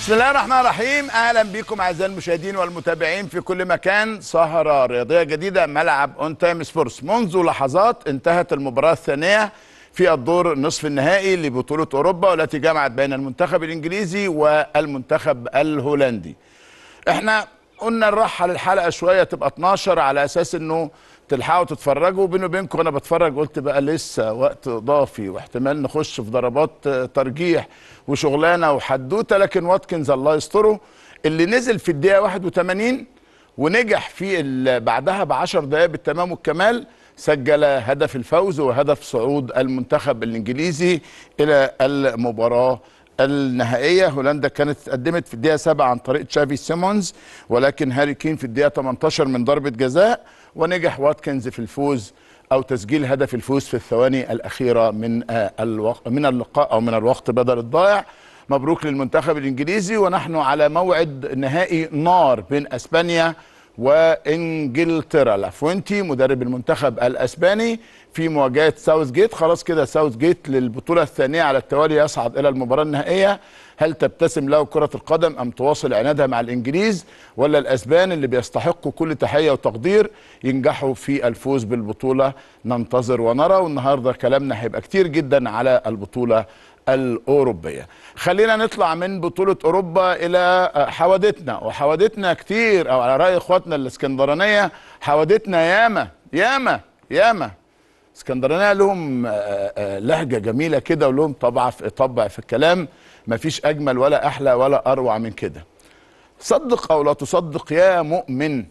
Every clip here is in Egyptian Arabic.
بسم الله الرحمن الرحيم اهلا بكم اعزائي المشاهدين والمتابعين في كل مكان سهره رياضيه جديده ملعب اون تايم سبورتس منذ لحظات انتهت المباراه الثانيه في الدور النصف النهائي لبطوله اوروبا والتي جمعت بين المنتخب الانجليزي والمنتخب الهولندي احنا قلنا نرحل الحلقه شويه تبقى 12 على اساس انه تلحقوا تتفرجوا بيني وبينكم انا بتفرج قلت بقى لسه وقت اضافي واحتمال نخش في ضربات ترجيح وشغلانه وحدوته لكن واتكنز الله يستره اللي نزل في الدقيقه 81 ونجح في ال- بعدها ب 10 دقائق بالتمام والكمال سجل هدف الفوز وهدف صعود المنتخب الانجليزي الى المباراه النهائيه هولندا كانت اتقدمت في الدقيقه 7 عن طريق تشافي سيمونز ولكن هاري كين في الدقيقه 18 من ضربه جزاء ونجح واتكنز في الفوز او تسجيل هدف الفوز في الثواني الاخيره من آه، الوق... من اللقاء او من الوقت بدل الضائع مبروك للمنتخب الانجليزي ونحن على موعد نهائي نار بين اسبانيا وانجلترا لافوينتي مدرب المنتخب الاسباني في مواجهه ساوث جيت خلاص كده ساوث جيت للبطوله الثانيه على التوالي يصعد الى المباراه النهائيه هل تبتسم له كره القدم ام تواصل عنادها مع الانجليز ولا الاسبان اللي بيستحقوا كل تحيه وتقدير ينجحوا في الفوز بالبطوله ننتظر ونرى والنهارده كلامنا هيبقى كتير جدا على البطوله الأوروبية خلينا نطلع من بطولة أوروبا إلى حوادتنا وحوادتنا كتير أو على رأي إخواتنا الإسكندرانية حوادتنا ياما ياما ياما اسكندرانية لهم آه، آه، لهجة جميلة كده ولهم طبع في طبع في الكلام مفيش أجمل ولا أحلى ولا أروع من كده صدق أو لا تصدق يا مؤمن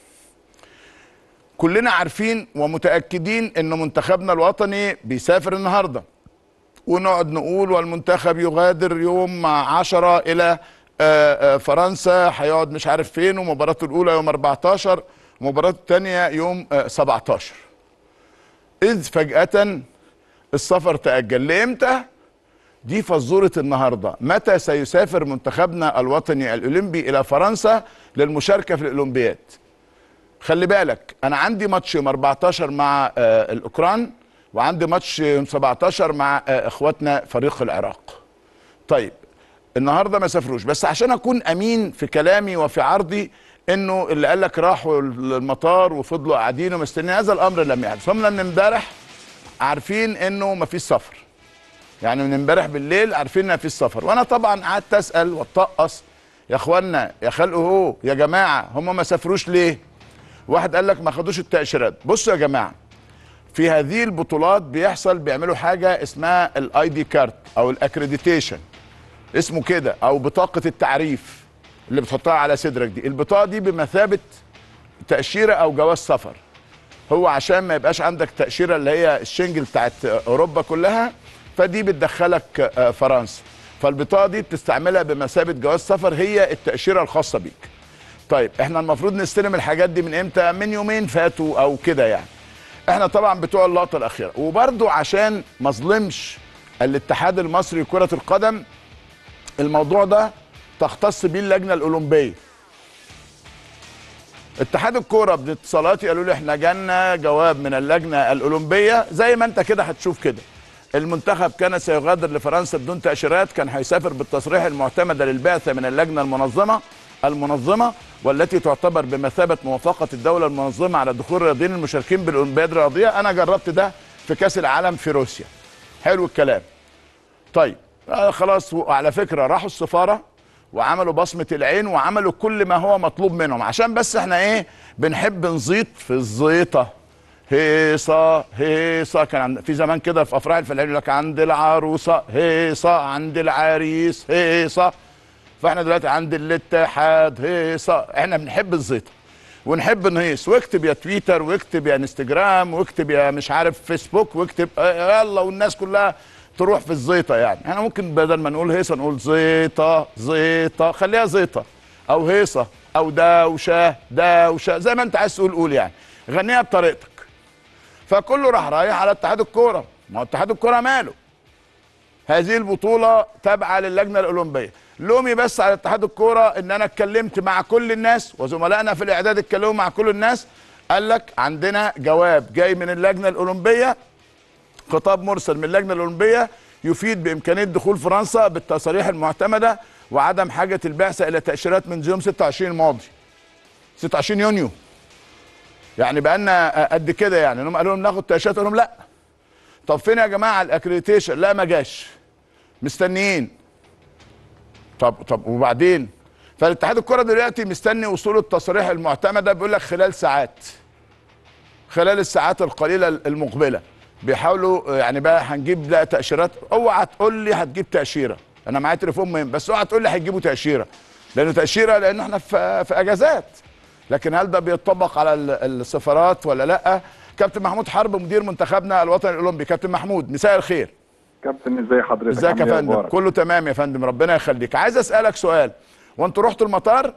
كلنا عارفين ومتأكدين إن منتخبنا الوطني بيسافر النهارده ونقعد نقول والمنتخب يغادر يوم 10 الى آه، آه، فرنسا هيقعد مش عارف فين ومباراته الاولى يوم 14 ومباراته الثانيه يوم آه، 17 اذ فجاه السفر تاجل لامتى دي فزوره النهارده متى سيسافر منتخبنا الوطني الاولمبي الى فرنسا للمشاركه في الاولمبياد خلي بالك انا عندي ماتش يوم 14 مع آه، الاوكران وعندي ماتش يوم 17 مع آه، اخواتنا فريق العراق طيب النهارده ما سافروش بس عشان اكون امين في كلامي وفي عرضي انه اللي قال لك راحوا المطار وفضلوا قاعدين ومستنيين هذا الامر لم يحدث هم من امبارح عارفين انه ما فيش سفر يعني من امبارح بالليل عارفين ان في سفر وانا طبعا قعدت اسال واتطقص يا اخوانا يا خلقه هو يا جماعه هم ما سافروش ليه واحد قال لك ما خدوش التاشيرات بصوا يا جماعه في هذه البطولات بيحصل بيعملوا حاجه اسمها الاي دي كارت او الاكريديتيشن اسمه كده او بطاقه التعريف اللي بتحطها على صدرك دي البطاقه دي بمثابه تاشيره او جواز سفر هو عشان ما يبقاش عندك تاشيره اللي هي الشنجل بتاعت اوروبا كلها فدي بتدخلك آه، فرنسا فالبطاقه دي بتستعملها بمثابه جواز سفر هي التاشيره الخاصه بيك طيب احنا المفروض نستلم الحاجات دي من امتى من يومين فاتوا او كده يعني احنا طبعا بتوع اللقطه الاخيره وبرضو عشان ما اظلمش الاتحاد المصري لكره القدم الموضوع ده تختص بيه اللجنه الاولمبيه اتحاد الكوره باتصالاتي قالوا لي احنا جالنا جواب من اللجنه الاولمبيه زي ما انت كده هتشوف كده المنتخب كان سيغادر لفرنسا بدون تاشيرات كان هيسافر بالتصريح المعتمده للبعثه من اللجنه المنظمه المنظمه والتي تعتبر بمثابه موافقه الدوله المنظمه على دخول الرياضيين المشاركين بالاولمبياد الرياضيه انا جربت ده في كاس العالم في روسيا حلو الكلام طيب آه خلاص وعلى فكره راحوا السفاره وعملوا بصمه العين وعملوا كل ما هو مطلوب منهم عشان بس احنا ايه بنحب نزيط في الزيطه هيصه هيصه كان عند في زمان كده في افراح الفلاحين يقول لك عند العروسه هيصه عند العريس هيصه فاحنا دلوقتي عند الاتحاد هيصه احنا بنحب الزيطه ونحب نهيص واكتب يا تويتر واكتب يا انستجرام واكتب يا مش عارف فيسبوك واكتب آه، يلا والناس كلها تروح في الزيطه يعني احنا ممكن بدل ما نقول هيصه نقول زيطه زيطه خليها زيطه او هيصه او دوشه دوشه زي ما انت عايز تقول قول يعني غنيها بطريقتك فكله راح رايح على اتحاد الكوره ما هو اتحاد الكوره ماله هذه البطوله تابعه للجنه الاولمبيه لومي بس على اتحاد الكوره ان انا اتكلمت مع كل الناس وزملائنا في الاعداد اتكلموا مع كل الناس قال لك عندنا جواب جاي من اللجنه الاولمبيه خطاب مرسل من اللجنه الاولمبيه يفيد بامكانيه دخول فرنسا بالتصاريح المعتمده وعدم حاجه البعثه الى تاشيرات من يوم 26 الماضي 26 يونيو يعني بقى لنا قد كده يعني انهم قالوا لهم ناخد تاشيرات قالوا لهم لا طب فين يا جماعه الاكريديتيشن لا ما جاش مستنيين طب طب وبعدين فالاتحاد الكره دلوقتي مستني وصول التصريح المعتمده بيقول لك خلال ساعات خلال الساعات القليله المقبله بيحاولوا يعني بقى هنجيب لا تاشيرات اوعى تقول لي هتجيب تاشيره انا معايا تليفون مهم بس اوعى تقول لي هتجيبوا تاشيره لانه تاشيره لان احنا في في اجازات لكن هل ده بيطبق على ال- السفارات ولا لا كابتن محمود حرب مدير منتخبنا الوطني الاولمبي كابتن محمود مساء الخير كابتن ازي حضرتك ازيك يا عامل ايه فندم أخبارك؟ كله تمام يا فندم ربنا يخليك عايز اسالك سؤال وانتوا رحتوا المطار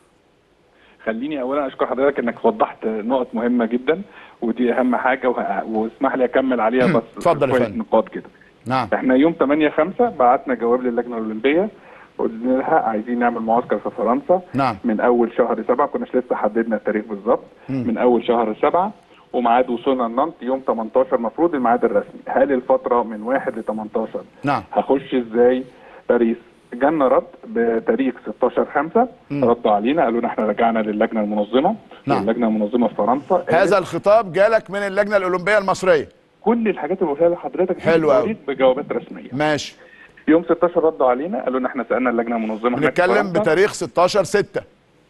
خليني اولا اشكر حضرتك انك وضحت نقط مهمه جدا ودي اهم حاجه وه... واسمح لي اكمل عليها بس اتفضل يا شوية فندم. نقاط كده نعم احنا يوم 8 5 بعتنا جواب للجنه الاولمبيه قلنا لها عايزين نعمل معسكر في فرنسا نعم. من اول شهر 7 كناش لسه حددنا التاريخ بالظبط من اول شهر 7 وميعاد وصولنا لنانت يوم 18 المفروض الميعاد الرسمي هل الفتره من 1 ل 18 نعم. هخش ازاي باريس جالنا رد بتاريخ 16 5 ردوا علينا قالوا لنا احنا رجعنا للجنه المنظمه نعم. اللجنه المنظمه في فرنسا هذا الخطاب جالك من اللجنه الاولمبيه المصريه كل الحاجات اللي قلتها لحضرتك حلو أوي. أوي. بجوابات رسميه ماشي يوم 16 ردوا علينا قالوا ان احنا سالنا اللجنه المنظمه هناك في بنتكلم فرنسا. بتاريخ 16 6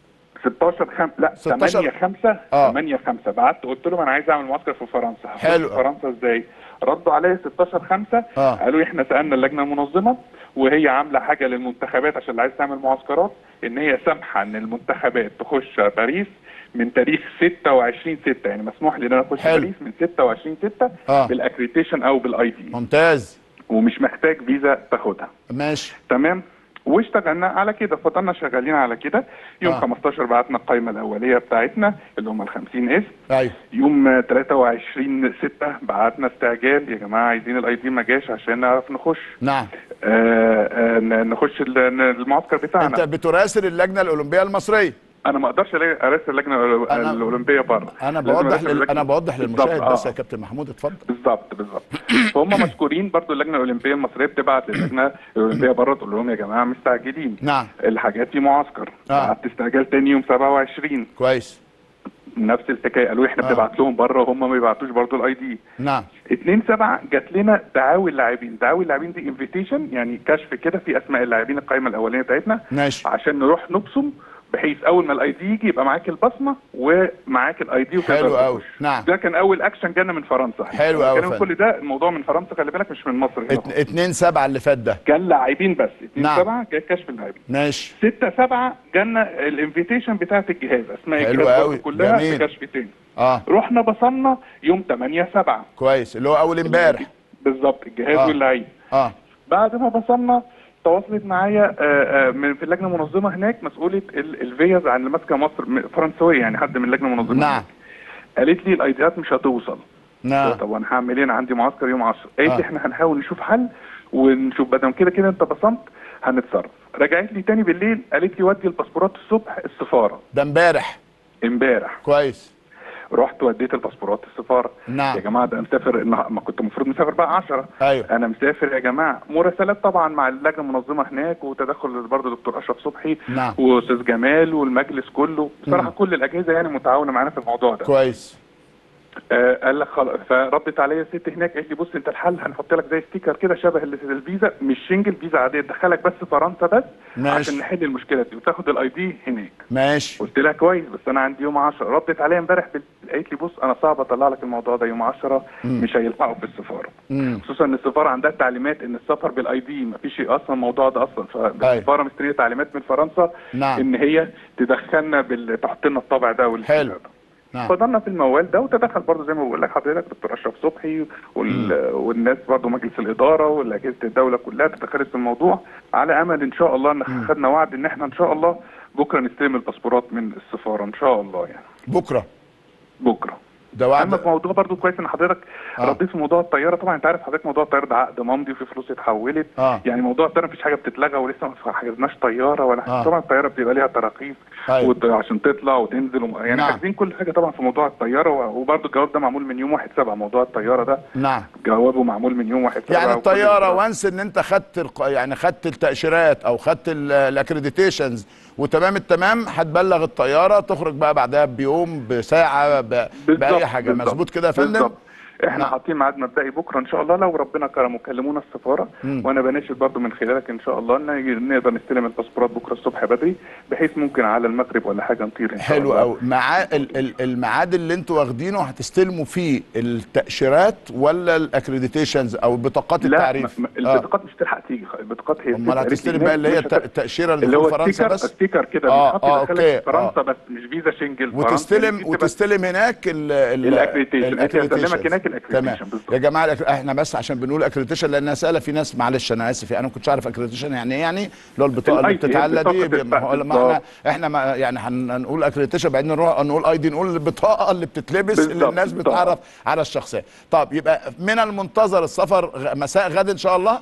16 خم... لا 16 8 5 آه. 8 5 بعت قلت لهم انا عايز اعمل معسكر في فرنسا هخش حلو. فرنسا ازاي ردوا عليا 16 5 آه. قالوا لي احنا سالنا اللجنه المنظمه وهي عامله حاجه للمنتخبات عشان اللي عايز تعمل معسكرات ان هي سامحه ان المنتخبات تخش باريس من تاريخ 26 6 يعني مسموح لي ان انا اخش حلو. باريس من 26 6 آه. بالاكريتيشن او بالاي دي ممتاز ومش محتاج فيزا تاخدها ماشي تمام واشتغلنا على كده فضلنا شغالين على كده يوم آه. آه. 15 بعتنا القائمه الاوليه بتاعتنا اللي هم ال 50 اسم ايوه يوم آه، 23 6 بعتنا استعجال يا جماعه عايزين الاي دي ما جاش عشان نعرف نخش نعم آه آه ن- نخش ال- المعسكر بتاعنا انت بتراسل اللجنه الاولمبيه المصريه انا ما اقدرش ألاقي- اراسل اللجنه الأولو- أنا- الاولمبيه بره انا لازم بوضح أراسل لل... اللجنة- انا بوضح بالظبط، للمشاهد بس آه. يا كابتن محمود اتفضل بالظبط بالظبط فهم مشكورين برضو اللجنه الاولمبيه المصريه بتبعت للجنه الاولمبيه بره تقول لهم يا جماعه مستعجلين نعم. الحاجات في معسكر آه. بعت استعجال تاني يوم 27 كويس نفس الحكايه قالوا احنا آه. بنبعت لهم بره وهم ما بيبعتوش برضو الاي دي نعم 2 7 جات لنا دعاوي اللاعبين دعاوي اللاعبين دي انفيتيشن يعني كشف كده في اسماء اللاعبين القائمه الاولانيه بتاعتنا ماشي عشان نروح نبصم بحيث اول ما الاي دي يجي يبقى معاك البصمه ومعاك الاي دي حلو أوي. نعم. ده كان اول اكشن جانا من فرنسا حلو أوي كان فندم. كل ده الموضوع من فرنسا خلي بالك مش من مصر هنا ات... 2 7 اللي فات ده كان لاعبين بس 2 نعم. 7 جاي كشف اللاعبين ماشي 6 7 جالنا الانفيتيشن بتاعت الجهاز اسماء حلو الجهاز أوي. برضه كلها جميل. في كشفتين اه رحنا بصلنا يوم 8 7 كويس اللي هو اول امبارح بالظبط الجهاز آه. واللعيب اه بعد ما بصلنا تواصلت معايا آه، آه، من في اللجنه المنظمه هناك مسؤوله ال- الفيز عن اللي ماسكه مصر م- فرنسويه يعني حد من اللجنه المنظمه نعم هناك. قالت لي الايديات مش هتوصل نعم طب وانا هعمل ايه انا عندي معسكر يوم 10 قالت آه. لي احنا هنحاول نشوف حل ونشوف بدل كده كده انت بصمت هنتصرف رجعت لي تاني بالليل قالت لي ودي الباسبورات الصبح السفاره ده امبارح امبارح كويس رحت وديت الباسبورات السفاره نعم. يا جماعه ده أنا مسافر النها- ما كنت المفروض مسافر بقى 10 أيوة. انا مسافر يا جماعه مراسلات طبعا مع اللجنه المنظمه هناك وتدخل برضه دكتور اشرف صبحي نعم. واستاذ جمال والمجلس كله بصراحه مم. كل الاجهزه يعني متعاونه معانا في الموضوع ده كويس آه قال لك خلاص فردت عليا الست هناك قالت لي بص انت الحل هنحط لك زي ستيكر كده شبه اللي في الفيزا مش شنجل فيزا عاديه تدخلك بس فرنسا بس ماشي. عشان نحل المشكله دي وتاخد الاي دي هناك ماشي قلت لها كويس بس انا عندي يوم 10 ردت عليا امبارح بال- قالت لي بص انا صعب اطلع لك الموضوع ده يوم 10 مش هيلحقوا في السفاره مم. خصوصا ان السفاره عندها تعليمات ان السفر بالاي دي ما فيش اصلا الموضوع ده اصلا فالسفاره مستنيه تعليمات من فرنسا نعم. ان هي تدخلنا بال... تحط لنا الطابع ده والكلام حلو. ده. نعم فضلنا في الموال ده وتدخل برضه زي ما بقول لك حضرتك دكتور اشرف صبحي وال... والناس برضه مجلس الاداره والاجهزه الدوله كلها تدخلت في الموضوع على امل ان شاء الله ان خدنا وعد ان احنا ان شاء الله بكره نستلم الباسبورات من السفاره ان شاء الله يعني بكره بكره ده وعد اما في موضوع برضو كويس ان حضرتك آه. آه. رديت في موضوع الطياره طبعا انت عارف حضرتك موضوع الطياره ده عقد ممضي وفي فلوس اتحولت آه. يعني موضوع الطياره مفيش حاجه بتتلغى ولسه ما حجزناش طياره ولا حاجه آه. طبعا الطياره بتبقى ليها تراخيص أيوة. وت- عشان تطلع وتنزل وم... يعني نعم. حاجزين كل حاجه طبعا في موضوع الطياره و- وبرضو الجواب ده معمول من يوم 1 7 موضوع الطياره ده نعم جوابه معمول من يوم 1 7 يعني الطياره وانس ان انت خدت الق- يعني خدت التاشيرات او خدت الاكريديتيشنز وتمام التمام هتبلغ الطياره تخرج بقى بعدها بيوم بساعه ب... باي حاجه مظبوط كده يا فندم بالظبط. احنا نعم. حاطين ميعاد مبدئي بكره ان شاء الله لو ربنا كرم وكلمونا السفاره مم. وانا بناشد برضو من خلالك ان شاء الله ان نقدر نستلم الباسبورات بكره الصبح بدري بحيث ممكن على المغرب ولا حاجه نطير ان شاء حلو الله قوي مع ال- ال- الميعاد اللي انتوا واخدينه هتستلموا فيه التاشيرات ولا الاكريديتيشنز او بطاقات لا التعريف م- م- البطاقات مش تلحق تيجي خ- البطاقات هي امال بتبقى هتستلم رجل بقى اللي هي هناك الت- مش هت- التاشيره اللي اللي هو دخول فرنسا ستيكر بس ستيكر كده آه، بيتحط آه، يدخلك أوكي، فرنسا آه. بس مش فيزا شنجل فرنسا وتستلم دي بتبقى- وتستلم هناك ال ال الأكريديتيشن. الأكريديتيشن. هيسلمك هناك الأكريديتيشن تمام بالظبط. يا جماعه الأك- احنا بس عشان بنقول اكريديتيشن لانها سهله في ناس معلش انا اسف يعني انا ما كنتش عارف اكريديتيشن يعني ايه يعني اللي هو البطاقه اللي ال ID بتتعلى دي بطاقة ما هو- ما احنا بالظبط. احنا ما يعني هن- هنقول اكريديتيشن بعدين نروح نقول اي دي نقول البطاقه اللي بتتلبس اللي بالظبط، الناس بالظبط. بتعرف على الشخصيه طب يبقى من المنتظر السفر غ- مساء غد ان شاء الله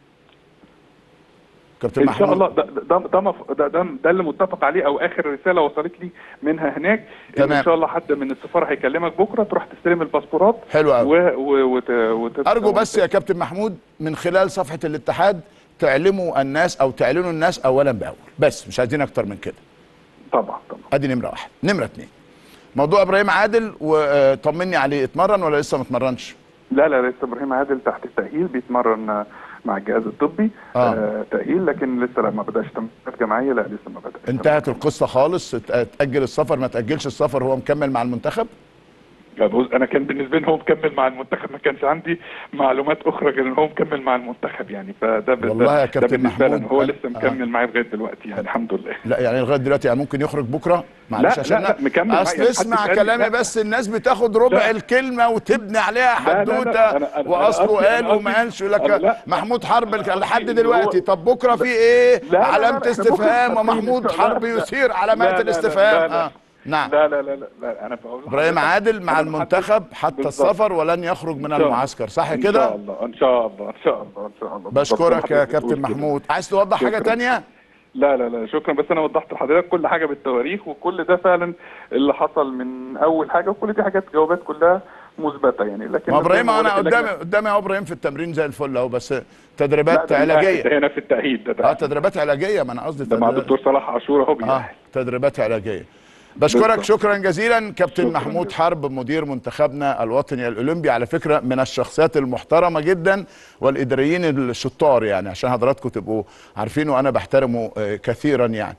كابتن ان محمود شاء الله ده ده ده, مف- ده, ده, ده اللي متفق عليه او اخر رساله وصلت لي منها هناك ان تمام. ان شاء الله حد من السفاره هيكلمك بكره تروح تستلم الباسبورات حلو قوي و و وت وت ارجو بس يا كابتن محمود من خلال صفحه الاتحاد تعلموا الناس او تعلنوا الناس اولا باول بس مش عايزين اكتر من كده طبعا طبعا ادي نمره واحد نمره اتنين موضوع ابراهيم عادل وطمني عليه اتمرن ولا لسه ما اتمرنش لا لا لسه ابراهيم عادل تحت التاهيل بيتمرن مع الجهاز الطبي آه. آه تاهيل لكن لسه لا ما بداش تمرينات جماعيه لا لسه ما بداش انتهت القصه خالص ات- تاجل السفر ما تاجلش السفر هو مكمل مع المنتخب لا، بص، انا كان بالنسبه لي هو مكمل مع المنتخب ما كانش عندي معلومات اخرى غير ان هو مكمل مع المنتخب يعني فده ب- والله ده- يا ده كابتن بالنسبه لي محمود، هو أنا- لسه مكمل معايا لغايه دلوقتي يعني الحمد لله لا يعني لغايه دلوقتي يعني ممكن يخرج بكره معلش لا، عشان لا، مكمل معايا. اصل محدش اسمع قال لي كلامي لا. بس الناس بتاخد ربع لا. الكلمه وتبني عليها لا، لا، لا. حدوته أنا- أنا- أنا واصله قصدي- قال أنا وما قصدي- قالش يقول أنا لك لا. محمود حرب أنا لحد قصدي دلوقتي هو- طب بكره في ايه لا، لا، علامه لا، إحنا استفهام بكرة ومحمود لا، حرب لا. يثير لا، علامات لا، لا، الاستفهام لا، لا. اه نعم لا لا لا لا, لا انا بقول ابراهيم لحضرتك عادل مع أنا المنتخب محدد- حتى بالظبط. السفر ولن يخرج من إن شاء الله. المعسكر صح ان شاء كده الله ان شاء الله ان شاء الله ان شاء الله بشكرك يا بالظبط. حضرتك كابتن بتقول كده. محمود عايز توضح حاجه شكراً. تانية لا لا لا شكرا بس انا وضحت لحضرتك كل حاجه بالتواريخ وكل ده فعلا اللي حصل من اول حاجه وكل دي حاجات جوابات كلها مثبته يعني لكن ما ابراهيم انا لكن- قدامي قدامي اهو ابراهيم في التمرين زي الفل اهو بس لا، تدريبات ده علاجيه ده هنا في التأهيل ده اه تأهيل. تدريبات علاجيه ما انا قصدي ده مع تدريبات- الدكتور صلاح عاشور اهو اه بيأهل تدريبات علاجيه بشكرك بالظبط. شكرا جزيلا كابتن شكراً محمود جزيلاً. حرب مدير منتخبنا الوطني الاولمبي على فكره من الشخصيات المحترمه جدا والاداريين الشطار يعني عشان حضراتكم تبقوا عارفين وانا بحترمه آه، كثيرا يعني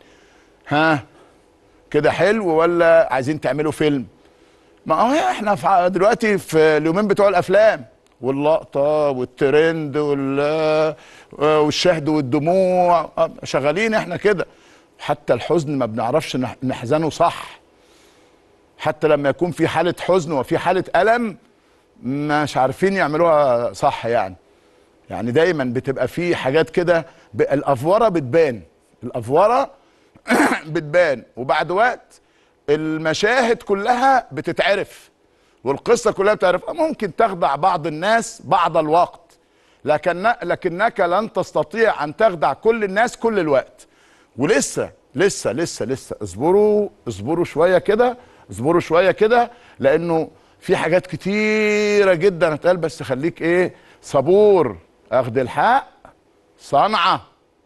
ها كده حلو ولا عايزين تعملوا فيلم ما هو احنا في ع- دلوقتي في اليومين بتوع الافلام واللقطه والترند وال آه، والشهد والدموع آه، شغالين احنا كده حتى الحزن ما بنعرفش نح- نحزنه صح حتى لما يكون في حاله حزن وفي حاله الم مش عارفين يعملوها صح يعني يعني دايما بتبقى في حاجات كده ب- الافوره بتبان الافوره بتبان وبعد وقت المشاهد كلها بتتعرف والقصه كلها بتعرف ممكن تخدع بعض الناس بعض الوقت لكن لكنك لن تستطيع ان تخدع كل الناس كل الوقت ولسه لسه لسه لسه اصبروا اصبروا شويه كده اصبروا شويه كده لانه في حاجات كتيره جدا هتقال بس خليك ايه صبور اخد الحق صنعه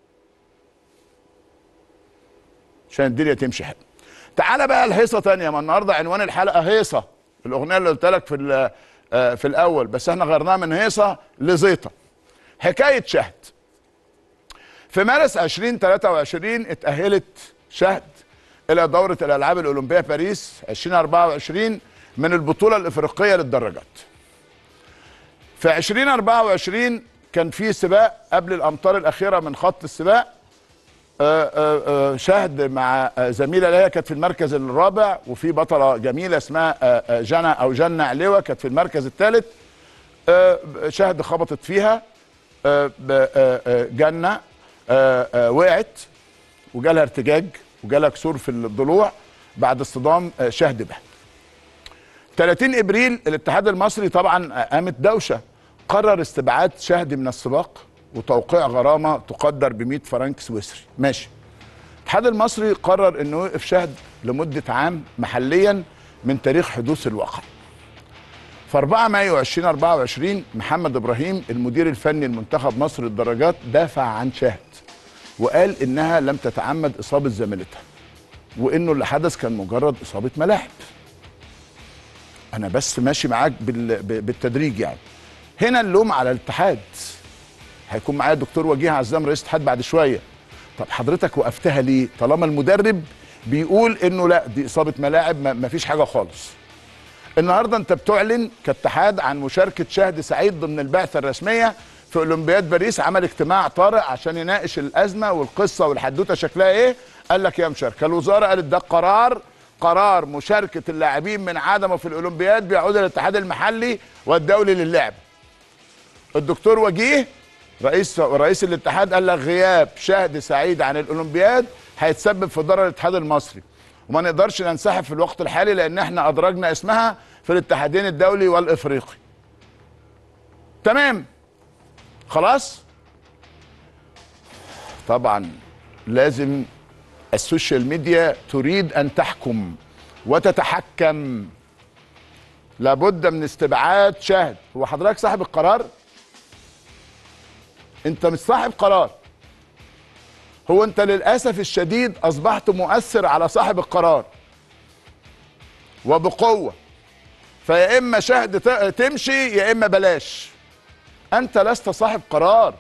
عشان الدنيا تمشي حلو تعالى بقى الهيصه تانية ما النهارده عنوان الحلقه هيصه الاغنيه اللي قلت لك في ال- آه، في الاول بس احنا غيرناها من هيصه لزيطه حكايه شهد في مارس 2023 اتأهلت شهد إلى دورة الألعاب الأولمبية باريس 2024 من البطولة الإفريقية للدراجات. في 2024 كان في سباق قبل الأمتار الأخيرة من خط السباق آه، آه، آه، شهد مع آه، زميله ليا كانت في المركز الرابع وفي بطله جميله اسمها آه، آه، جنى او جنة علوه كانت في المركز الثالث آه، شهد خبطت فيها آه، ب- آه، آه، جنة آه، آه، وقعت وجالها ارتجاج وجالها كسور في الضلوع بعد اصطدام آه، شهد بها 30 ابريل الاتحاد المصري طبعا قامت دوشه قرر استبعاد شهد من السباق وتوقيع غرامه تقدر ب 100 فرنك سويسري ماشي الاتحاد المصري قرر انه يوقف شهد لمده عام محليا من تاريخ حدوث الواقع في 4 مايو 2024 محمد ابراهيم المدير الفني لمنتخب مصر للدرجات دافع عن شهد وقال انها لم تتعمد اصابه زميلتها وانه اللي حدث كان مجرد اصابه ملاعب انا بس ماشي معاك بال... ب- بالتدريج يعني هنا اللوم على الاتحاد هيكون معايا الدكتور وجيه عزام رئيس الاتحاد بعد شويه طب حضرتك وقفتها ليه طالما المدرب بيقول انه لا دي اصابه ملاعب ما ما فيش حاجه خالص النهارده انت بتعلن كاتحاد عن مشاركه شهد سعيد ضمن البعثه الرسميه في اولمبياد باريس عمل اجتماع طارئ عشان يناقش الازمه والقصه والحدوته شكلها ايه قال لك يا مشاركه الوزاره قالت ده قرار قرار مشاركه اللاعبين من عدمه في الاولمبياد بيعود الاتحاد المحلي والدولي للعب الدكتور وجيه رئيس رئيس الاتحاد قال لك غياب شهد سعيد عن الاولمبياد هيتسبب في ضرر الاتحاد المصري وما نقدرش ننسحب في الوقت الحالي لان احنا ادرجنا اسمها في الاتحادين الدولي والافريقي تمام خلاص طبعا لازم السوشيال ميديا تريد ان تحكم وتتحكم لابد من استبعاد شهد هو حضرتك صاحب القرار انت مش صاحب قرار هو انت للاسف الشديد اصبحت مؤثر على صاحب القرار وبقوه فيا اما شهد ت- تمشي يا اما بلاش انت لست صاحب قرار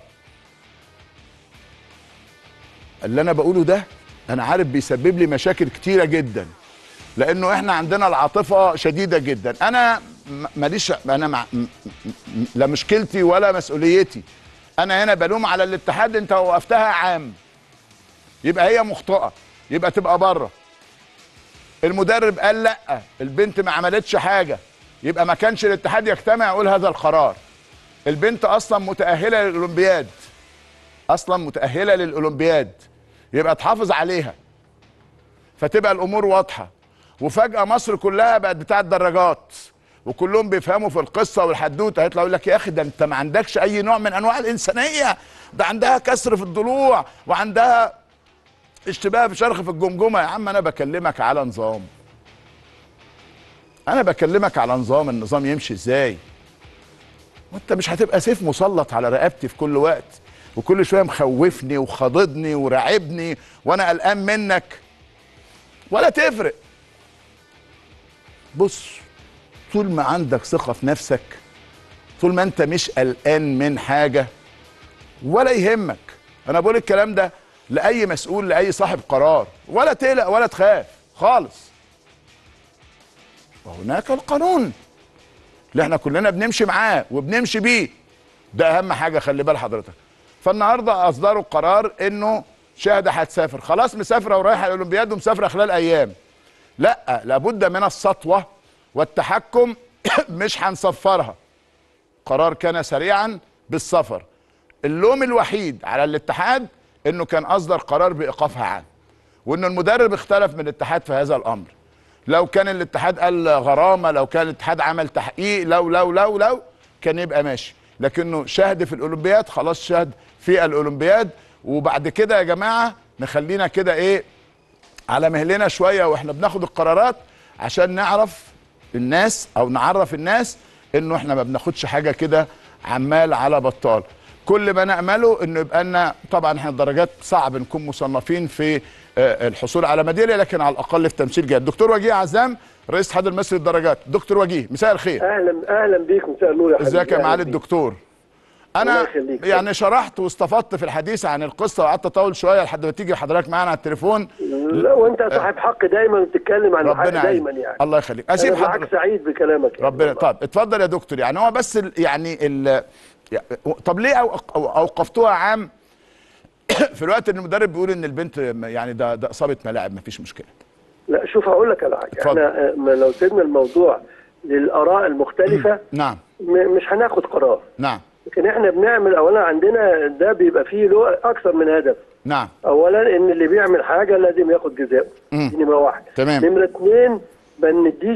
اللي انا بقوله ده انا عارف بيسبب لي مشاكل كتيره جدا لانه احنا عندنا العاطفه شديده جدا انا م- ماليش انا مع م- م- لا مشكلتي ولا مسؤوليتي انا هنا بلوم على الاتحاد انت وقفتها عام يبقى هي مخطئه يبقى تبقى بره المدرب قال لا البنت ما عملتش حاجه يبقى ما كانش الاتحاد يجتمع يقول هذا القرار البنت اصلا متاهله للاولمبياد اصلا متاهله للاولمبياد يبقى تحافظ عليها فتبقى الامور واضحه وفجاه مصر كلها بقت بتاعه درجات وكلهم بيفهموا في القصه والحدوته هيطلع يقول لك يا اخي ده انت ما عندكش اي نوع من انواع الانسانيه ده عندها كسر في الضلوع وعندها اشتباه في شرخ في الجمجمه يا عم انا بكلمك على نظام انا بكلمك على نظام النظام يمشي ازاي وانت مش هتبقى سيف مسلط على رقبتي في كل وقت وكل شويه مخوفني وخاضدني وراعبني وانا قلقان منك ولا تفرق بص طول ما عندك ثقه في نفسك طول ما انت مش قلقان من حاجه ولا يهمك انا بقول الكلام ده لاي مسؤول لاي صاحب قرار ولا تقلق ولا تخاف خالص وهناك القانون اللي احنا كلنا بنمشي معاه وبنمشي بيه ده اهم حاجه خلي بال حضرتك فالنهارده اصدروا قرار انه شاهده هتسافر خلاص مسافره ورايحه الاولمبياد ومسافره خلال ايام لا لابد من السطوه والتحكم مش هنصفرها قرار كان سريعا بالسفر اللوم الوحيد على الاتحاد انه كان اصدر قرار بايقافها عام وان المدرب اختلف من الاتحاد في هذا الامر لو كان الاتحاد قال غرامه لو كان الاتحاد عمل تحقيق لو لو لو لو كان يبقى ماشي لكنه شهد في الاولمبياد خلاص شهد في الاولمبياد وبعد كده يا جماعه نخلينا كده ايه على مهلنا شويه واحنا بناخد القرارات عشان نعرف الناس او نعرف الناس انه احنا ما بناخدش حاجه كده عمال على بطال كل ما نامله انه يبقى لنا طبعا احنا الدرجات صعب نكون مصنفين في آه، الحصول على ميداليه لكن على الاقل في تمثيل جيد دكتور وجيه عزام رئيس اتحاد المصري للدرجات دكتور وجيه مساء الخير اهلا اهلا بيك مساء النور يا حبيبي ازيك يا أهلاً معالي بيك. الدكتور الله انا يخليك. يعني شرحت واستفدت في الحديث عن القصه وقعدت اطول شويه لحد ما تيجي حضرتك معانا على التليفون لا وانت صاحب حق دايما وبتتكلم عن الحق ربنا دايما يعينك. يعني الله يخليك اسيب انا معاك حضرتك سعيد بكلامك يعني ربنا والله. طب اتفضل يا دكتور يعني هو بس ال يعني ال طب ليه أو أو- اوقفتوها عام في الوقت ان المدرب بيقول ان البنت يعني ده ده اصابه ملاعب مفيش مشكله لا شوف هقول لك على حاجه اتفضل. احنا آه، ما لو سيبنا الموضوع للاراء المختلفه نعم م- مش هناخد قرار نعم لكن احنا بنعمل اولا عندنا ده بيبقى فيه له اكثر من هدف نعم اولا ان اللي بيعمل حاجه لازم ياخد جزاءه مم. دي نمره واحده تمام. نمره اثنين ما نديش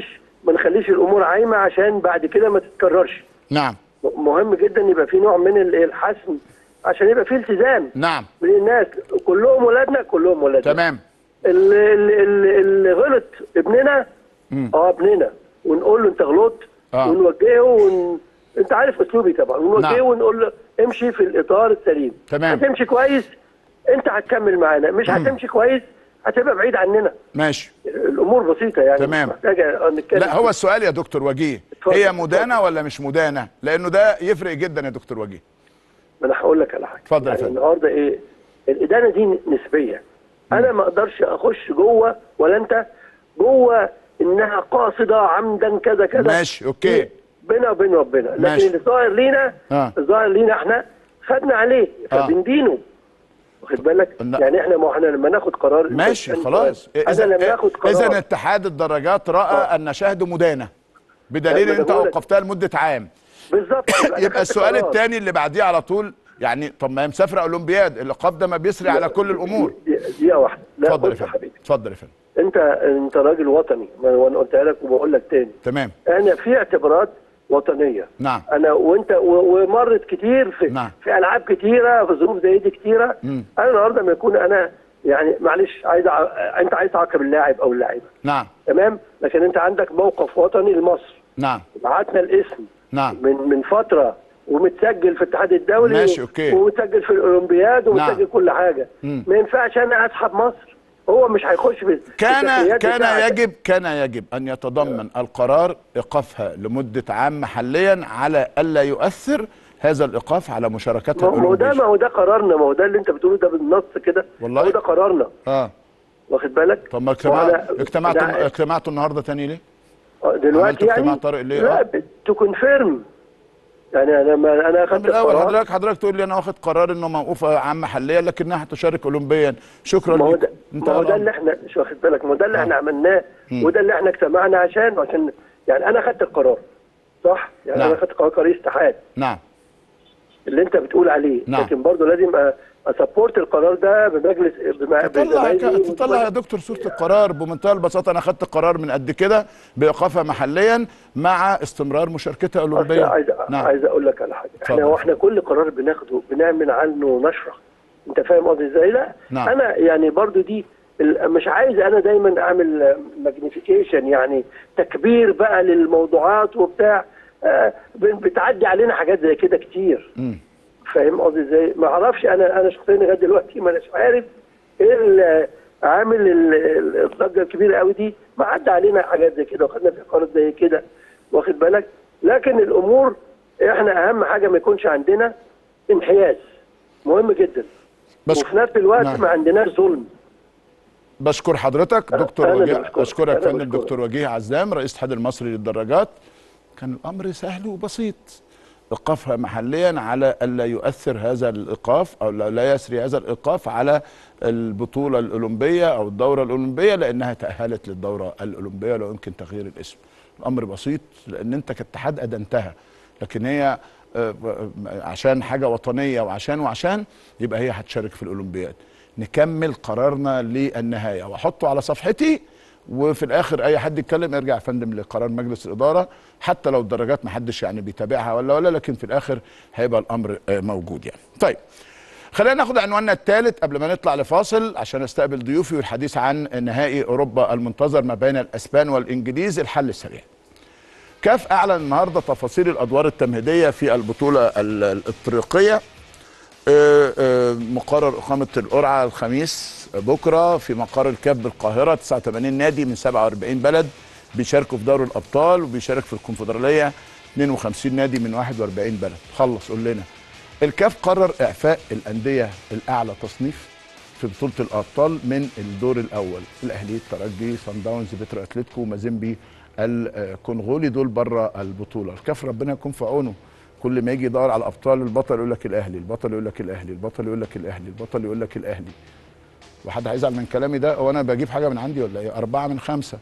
ما نخليش الامور عايمه عشان بعد كده ما تتكررش نعم م- مهم جدا يبقى في نوع من ال- الحسم عشان يبقى في التزام نعم من الناس كلهم ولادنا كلهم ولادنا تمام اللي, اللي, اللي غلط ابننا اه ابننا ونقول له انت غلطت آه. ونوجهه ون... انت عارف اسلوبي طبعا ونوجهه نعم. ونقول له امشي في الاطار السليم تمام. هتمشي كويس انت هتكمل معانا مش هتمشي كويس هتبقى بعيد عننا ماشي الامور بسيطه يعني تمام. مش محتاجه نتكلم لا هو السؤال يا دكتور وجيه اتفضل، هي اتفضل. مدانه ولا مش مدانه لانه ده يفرق جدا يا دكتور وجيه ما انا هقول لك على حاجه اتفضل يا يعني فندم. النهارده ايه الادانه دي نسبيه انا ما اقدرش اخش جوه ولا انت جوه انها قاصده عمدا كذا كذا ماشي، أوكي. بينا وبين ربنا لكن ماشي. اللي ظاهر لينا آه. الظاهر لينا احنا خدنا عليه آه. فبندينه واخد بالك لا. يعني احنا ما احنا لما ناخد قرار ماشي أنت- خلاص انا لما ناخد قرار اذا اتحاد الدرجات راى ان شهد مدانه بدليل لا، ان ما انت أنا بقولك. اوقفتها لمده عام بالظبط أنا يبقى خدت السؤال قرار. الثاني اللي بعديه على طول يعني طب ما هي مسافره اولمبياد الايقاف ده ما بيسري على كل الامور دي- دقيقه واحده لا اتفضل يا بص يا فندم حبيبي اتفضل يا فندم انت انت راجل وطني ما- وانا قلتها لك وبقول لك تاني تمام انا في اعتبارات وطنيه نعم انا وانت و- ومرت كتير في نعم. في العاب كتيره في ظروف زي دي كتيره مم. انا النهارده لما يكون انا يعني معلش عايز أع... انت عايز تعاقب اللاعب او اللاعبه نعم تمام لكن انت عندك موقف وطني لمصر نعم بعتنا الاسم نعم من من فتره ومتسجل في الاتحاد الدولي ماشي، أوكي. ومتسجل في الاولمبياد ومتسجل نعم. كل حاجه مم. ما ينفعش انا اسحب مصر هو مش هيخش في كان التسميات كان بتاعتك. يجب كان يجب ان يتضمن القرار ايقافها لمده عام محليا على الا يؤثر هذا الايقاف على مشاركتها ما هو ده ما الاولمبيه هو ده قرارنا ما هو ده اللي انت بتقوله ده بالنص كده والله؟ هو ده قرارنا اه واخد بالك طب ما اجتماع وأنا- اجتمعتوا ده- اجتمعتوا النهارده تاني ليه؟ دلوقتي عملتوا يعني اجتماع طارئ ليه؟ لا آه. تو كونفيرم يعني انا ما انا من اخدت الاول القرار حضرتك حضرتك تقول لي انا واخد قرار انه موقوفه عام محليا لكنها هتشارك اولمبيا شكرا ما هو لك ده ما هو ده اللي احنا مش واخد بالك ما هو ده اللي آه. احنا عملناه مم. وده اللي احنا اجتمعنا عشان عشان يعني انا خدت القرار صح يعني نعم. انا خدت قرار قرار اتحاد نعم اللي انت بتقول عليه نعم. لكن برضه لازم اسبورت القرار ده بمجلس بما- تطلع بزمايلي تطلع يا دكتور صوره القرار بمنتهى البساطه انا خدت قرار من قد كده بايقافها محليا مع استمرار مشاركتها أصل اولمبيا عايز نعم عايز اقول لك على حاجه اتفضل. احنا واحنا كل قرار بناخده بنعمل عنه نشره انت فاهم قصدي ازاي لا نعم. انا يعني برضو دي ال- مش عايز انا دايما اعمل ماجنيفيكيشن يعني تكبير بقى للموضوعات وبتاع آه، ب- بتعدي علينا حاجات زي كده كتير مم. فاهم قصدي ازاي ما اعرفش انا انا شخصيا لغايه دلوقتي ما اناش عارف ايه ال- عامل ال- ال- الضجه الكبيره قوي دي ما عدى علينا حاجات زي كده وخدنا في قرارات زي كده واخد بالك لكن الامور احنا اهم حاجه ما يكونش عندنا انحياز مهم جدا بس وفي نفس الوقت نعم. ما عندناش ظلم بشكر حضرتك دكتور أنا اللي وجيه بشكرك. اشكرك أنا فندم بشكرك. دكتور وجيه عزام رئيس الاتحاد المصري للدراجات كان الامر سهل وبسيط ايقافها محليا على الا يؤثر هذا الايقاف او لا لا يسري هذا الايقاف على البطوله الاولمبيه او الدوره الاولمبيه لانها تاهلت للدوره الاولمبيه لو يمكن تغيير الاسم الامر بسيط لان انت كاتحاد ادنتها لكن هي آه، آه، عشان حاجه وطنيه وعشان وعشان يبقى هي هتشارك في الاولمبياد نكمل قرارنا للنهايه واحطه على صفحتي وفي الاخر اي حد يتكلم يرجع يا فندم لقرار مجلس الاداره حتى لو الدرجات ما حدش يعني بيتابعها ولا ولا لكن في الاخر هيبقى الامر آه، موجود يعني طيب خلينا ناخد عنواننا الثالث قبل ما نطلع لفاصل عشان استقبل ضيوفي والحديث عن نهائي اوروبا المنتظر ما بين الاسبان والانجليز الحل السريع كاف اعلن النهارده تفاصيل الادوار التمهيديه في البطوله ال- الافريقيه آه، آه، مقرر اقامه القرعه الخميس بكره في مقر الكاف بالقاهره 89 نادي من 47 بلد بيشاركوا في دوري الابطال وبيشارك في الكونفدراليه 52 نادي من 41 بلد خلص قول لنا الكاف قرر اعفاء الانديه الاعلى تصنيف في بطوله الابطال من الدور الاول الاهلي الترجي صن داونز بترو اتلتيكو مازيمبي الكونغولي دول بره البطوله الكاف ربنا يكون في عونه كل ما يجي يدور على الابطال البطل يقول لك الاهلي البطل يقول لك الاهلي البطل يقول لك الاهلي البطل يقول لك الاهلي وحد هيزعل من كلامي ده وانا بجيب حاجه من عندي ولا ايه اربعه من خمسه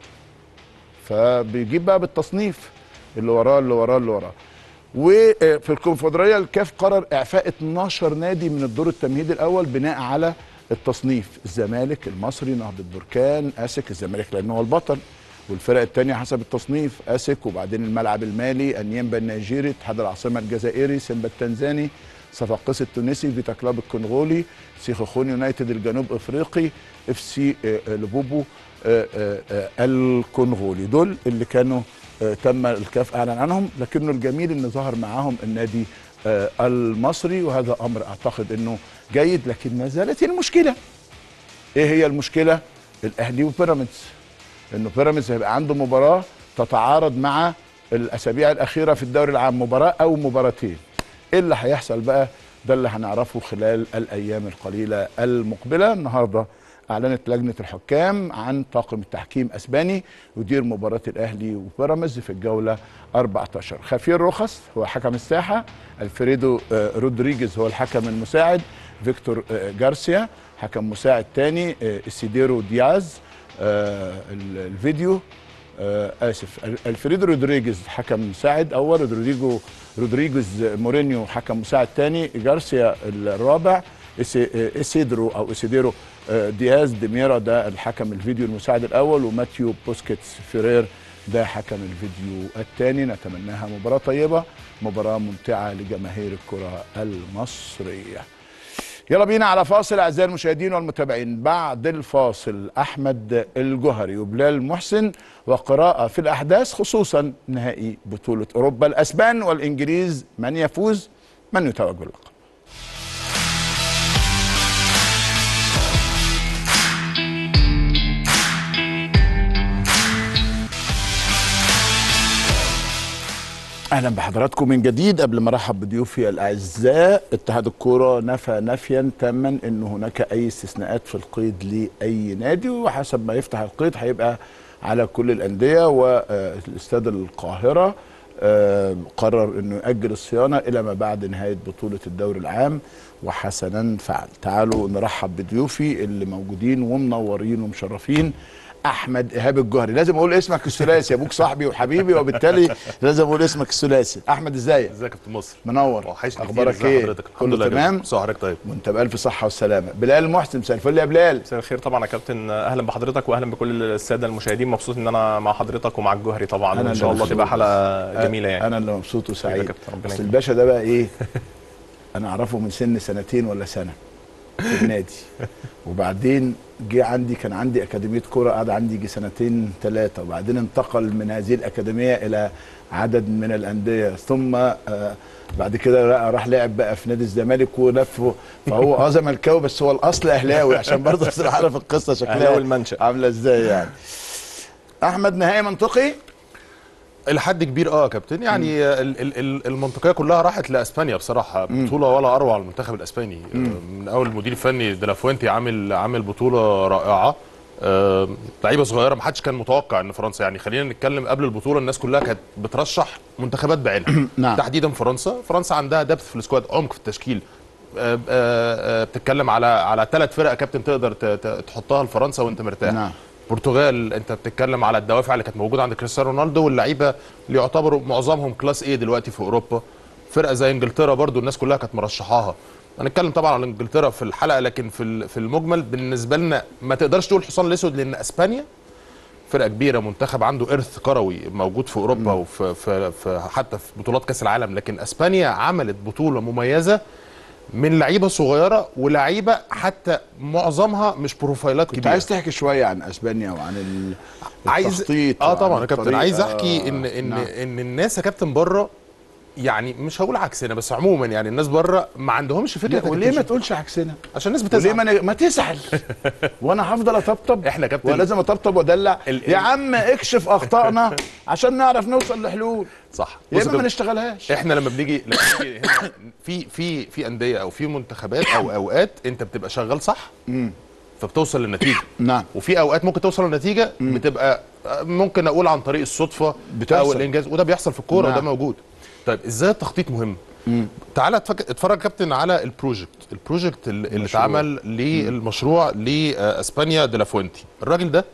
فبيجيب بقى بالتصنيف اللي وراه اللي وراه اللي وراه وفي الكونفدراليه الكاف قرر اعفاء 12 نادي من الدور التمهيدي الاول بناء على التصنيف الزمالك المصري نهضه بركان اسك الزمالك لانه هو البطل والفرق الثانيه حسب التصنيف اسك وبعدين الملعب المالي انيمبا النيجيري اتحاد العاصمه الجزائري سيمبا التنزاني صفاقس التونسي فيتا كلاب الكونغولي سيخوخون يونايتد الجنوب افريقي اف سي آه، آه، لبوبو آه، آه، آه، الكونغولي دول اللي كانوا آه، تم الكاف اعلن عنهم لكنه الجميل ان ظهر معاهم النادي آه، المصري وهذا امر اعتقد انه جيد لكن ما زالت المشكله ايه هي المشكله الاهلي وبيراميدز انه بيراميدز هيبقى عنده مباراه تتعارض مع الاسابيع الاخيره في الدوري العام مباراه او مباراتين ايه اللي هيحصل بقى ده اللي هنعرفه خلال الايام القليله المقبله النهارده اعلنت لجنه الحكام عن طاقم التحكيم اسباني يدير مباراه الاهلي وبيراميدز في الجوله 14 خفير رخص هو حكم الساحه الفريدو آه، رودريجيز هو الحكم المساعد فيكتور آه، جارسيا حكم مساعد تاني آه، اسيديرو دياز آه، ال- الفيديو آه اسف ال- الفريدو رودريجيز حكم مساعد اول رودريجو رودريجيز مورينيو حكم مساعد ثاني جارسيا الرابع إسي- آه، اسيدرو او اسيديرو آه، دياز ديميرا ده الحكم الفيديو المساعد الاول وماتيو بوسكيتس فيرير ده حكم الفيديو الثاني نتمناها مباراه طيبه مباراه ممتعه لجماهير الكره المصريه يلا بينا على فاصل اعزائي المشاهدين والمتابعين بعد الفاصل احمد الجهري وبلال محسن وقراءه في الاحداث خصوصا نهائي بطوله اوروبا الاسبان والانجليز من يفوز من يتوج باللقب اهلا بحضراتكم من جديد قبل ما ارحب بضيوفي الاعزاء اتحاد الكوره نفى نفيا تاما ان هناك اي استثناءات في القيد لاي نادي وحسب ما يفتح القيد هيبقى على كل الانديه واستاد القاهره آه، قرر انه ياجل الصيانه الى ما بعد نهايه بطوله الدوري العام وحسنا فعل تعالوا نرحب بضيوفي اللي موجودين ومنورين ومشرفين احمد ايهاب الجهري لازم اقول اسمك الثلاثي ابوك صاحبي وحبيبي وبالتالي لازم اقول اسمك الثلاثي احمد ازيك ازيك يا كابتن مصر منور وحشني كتير اخبارك ازي ايه حضرتك الحمد كله لله تمام صح حضرتك طيب وانت بالف صحه والسلامه بلال محسن مساء الفل يا بلال مساء الخير طبعا يا كابتن اهلا بحضرتك واهلا بكل الساده المشاهدين مبسوط ان انا مع حضرتك ومع الجوهري طبعا أنا وان اللي شاء الله مبسوط. تبقى حلقه جميله يعني انا اللي مبسوط وسعيد كابتن، ربنا بس يكرمك. الباشا ده بقى ايه انا اعرفه من سن سنتين ولا سنه في النادي وبعدين جه عندي كان عندي اكاديميه كوره قعد عندي يجي سنتين ثلاثه وبعدين انتقل من هذه الاكاديميه الى عدد من الانديه ثم آه بعد كده لا- راح لعب بقى في نادي الزمالك ولف فهو اه زملكاوي بس هو الاصل اهلاوي عشان برضه تبقى عارف القصه شكلها أهلاوي المنشأ. عامله ازاي يعني احمد نهائي منطقي الى حد كبير اه يا كابتن يعني ال- ال- ال- المنطقيه كلها راحت لاسبانيا بصراحه بطوله ولا اروع المنتخب الاسباني آه، من اول المدير الفني دلافوينتي عامل عامل بطوله رائعه آه، لعيبه صغيره ما حدش كان متوقع ان فرنسا يعني خلينا نتكلم قبل البطوله الناس كلها كانت بترشح منتخبات بعينها نعم. تحديدا فرنسا فرنسا عندها دبث في السكواد عمق في التشكيل آه، آه، آه، بتتكلم على على ثلاث فرق يا كابتن تقدر ت- ت- تحطها لفرنسا وانت مرتاح نعم. البرتغال انت بتتكلم على الدوافع اللي كانت موجوده عند كريستيانو رونالدو واللعيبه اللي يعتبروا معظمهم كلاس ايه دلوقتي في اوروبا فرقه زي انجلترا برضو الناس كلها كانت مرشحاها هنتكلم طبعا عن انجلترا في الحلقه لكن في ال- في المجمل بالنسبه لنا ما تقدرش تقول حصان الاسود لان اسبانيا فرقه كبيره منتخب عنده ارث كروي موجود في اوروبا وفي في في حتى في بطولات كاس العالم لكن اسبانيا عملت بطوله مميزه من لعيبه صغيره ولعيبه حتى معظمها مش بروفايلات كنت كبيره عايز تحكي شويه عن اسبانيا وعن ال- عايز التخطيط اه وعن طبعا يا كابتن الطريقة. عايز احكي ان ان نعم. ان الناس يا كابتن بره يعني مش هقول عكسنا بس عموما يعني الناس بره ما عندهمش فكره لا، وليه ما التكنولوجيا. تقولش عكسنا عشان الناس وليه بتزعل ما, ن- ما تزعل وانا هفضل اطبطب احنا كابتن- ولازم اطبطب وادلع ال- يا ال- عم اكشف اخطائنا عشان نعرف نوصل لحلول صح يا بص اما يا ما كابتن، نشتغلهاش احنا لما بنيجي لما بنيجي هنا في في في انديه او في منتخبات او اوقات انت بتبقى شغال صح فبتوصل للنتيجه نعم وفي اوقات ممكن توصل للنتيجه بتبقى آه، ممكن اقول عن طريق الصدفه بتحصل. او الانجاز وده بيحصل في الكوره نعم. وده موجود طيب ازاي التخطيط مهم تعالى اتفك- اتفرج يا كابتن على البروجكت البروجكت اللي اللي مشروع. اتعمل للمشروع لاسبانيا دلافوينتي الراجل ده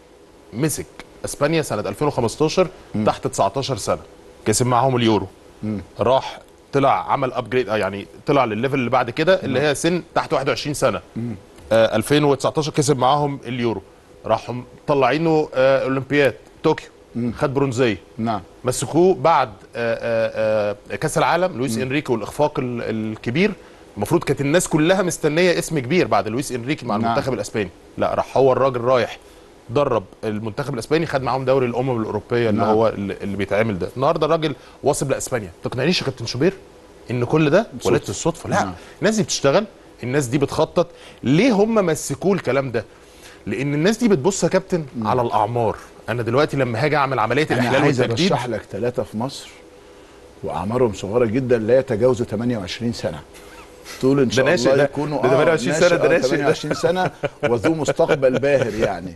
مسك اسبانيا سنه 2015 تحت 19 سنه كسب معاهم اليورو راح طلع عمل ابجريد يعني طلع للليفل اللي بعد كده اللي هي سن تحت 21 سنه آه 2019 كسب معاهم اليورو راحوا مطلعينه آه اولمبياد طوكيو خد برونزيه نعم مسكوه بعد آه، آه، آه، كاس العالم لويس انريكي والاخفاق ال- الكبير المفروض كانت الناس كلها مستنيه اسم كبير بعد لويس انريكي مع نعم. المنتخب الاسباني لا راح هو الراجل رايح درب المنتخب الاسباني خد معاهم دوري الامم الاوروبيه اللي نعم. هو اللي اللي بيتعمل ده النهارده الراجل واصل لاسبانيا ما تقنعنيش يا كابتن شوبير ان كل ده ولدت الصدفه لا نعم. الناس دي بتشتغل الناس دي بتخطط ليه هم مسكوه الكلام ده لان الناس دي بتبص يا كابتن على الاعمار انا دلوقتي لما هاجي اعمل عمليه انا الاحلال عايز والتجديد ارشح لك ثلاثه في مصر واعمارهم صغيره جدا لا يتجاوزوا 28 سنه طول ان شاء ناشئ الله ده. يكونوا ده 28 سنة، ده آه، ناشئ ده. 28 سنه وذو مستقبل باهر يعني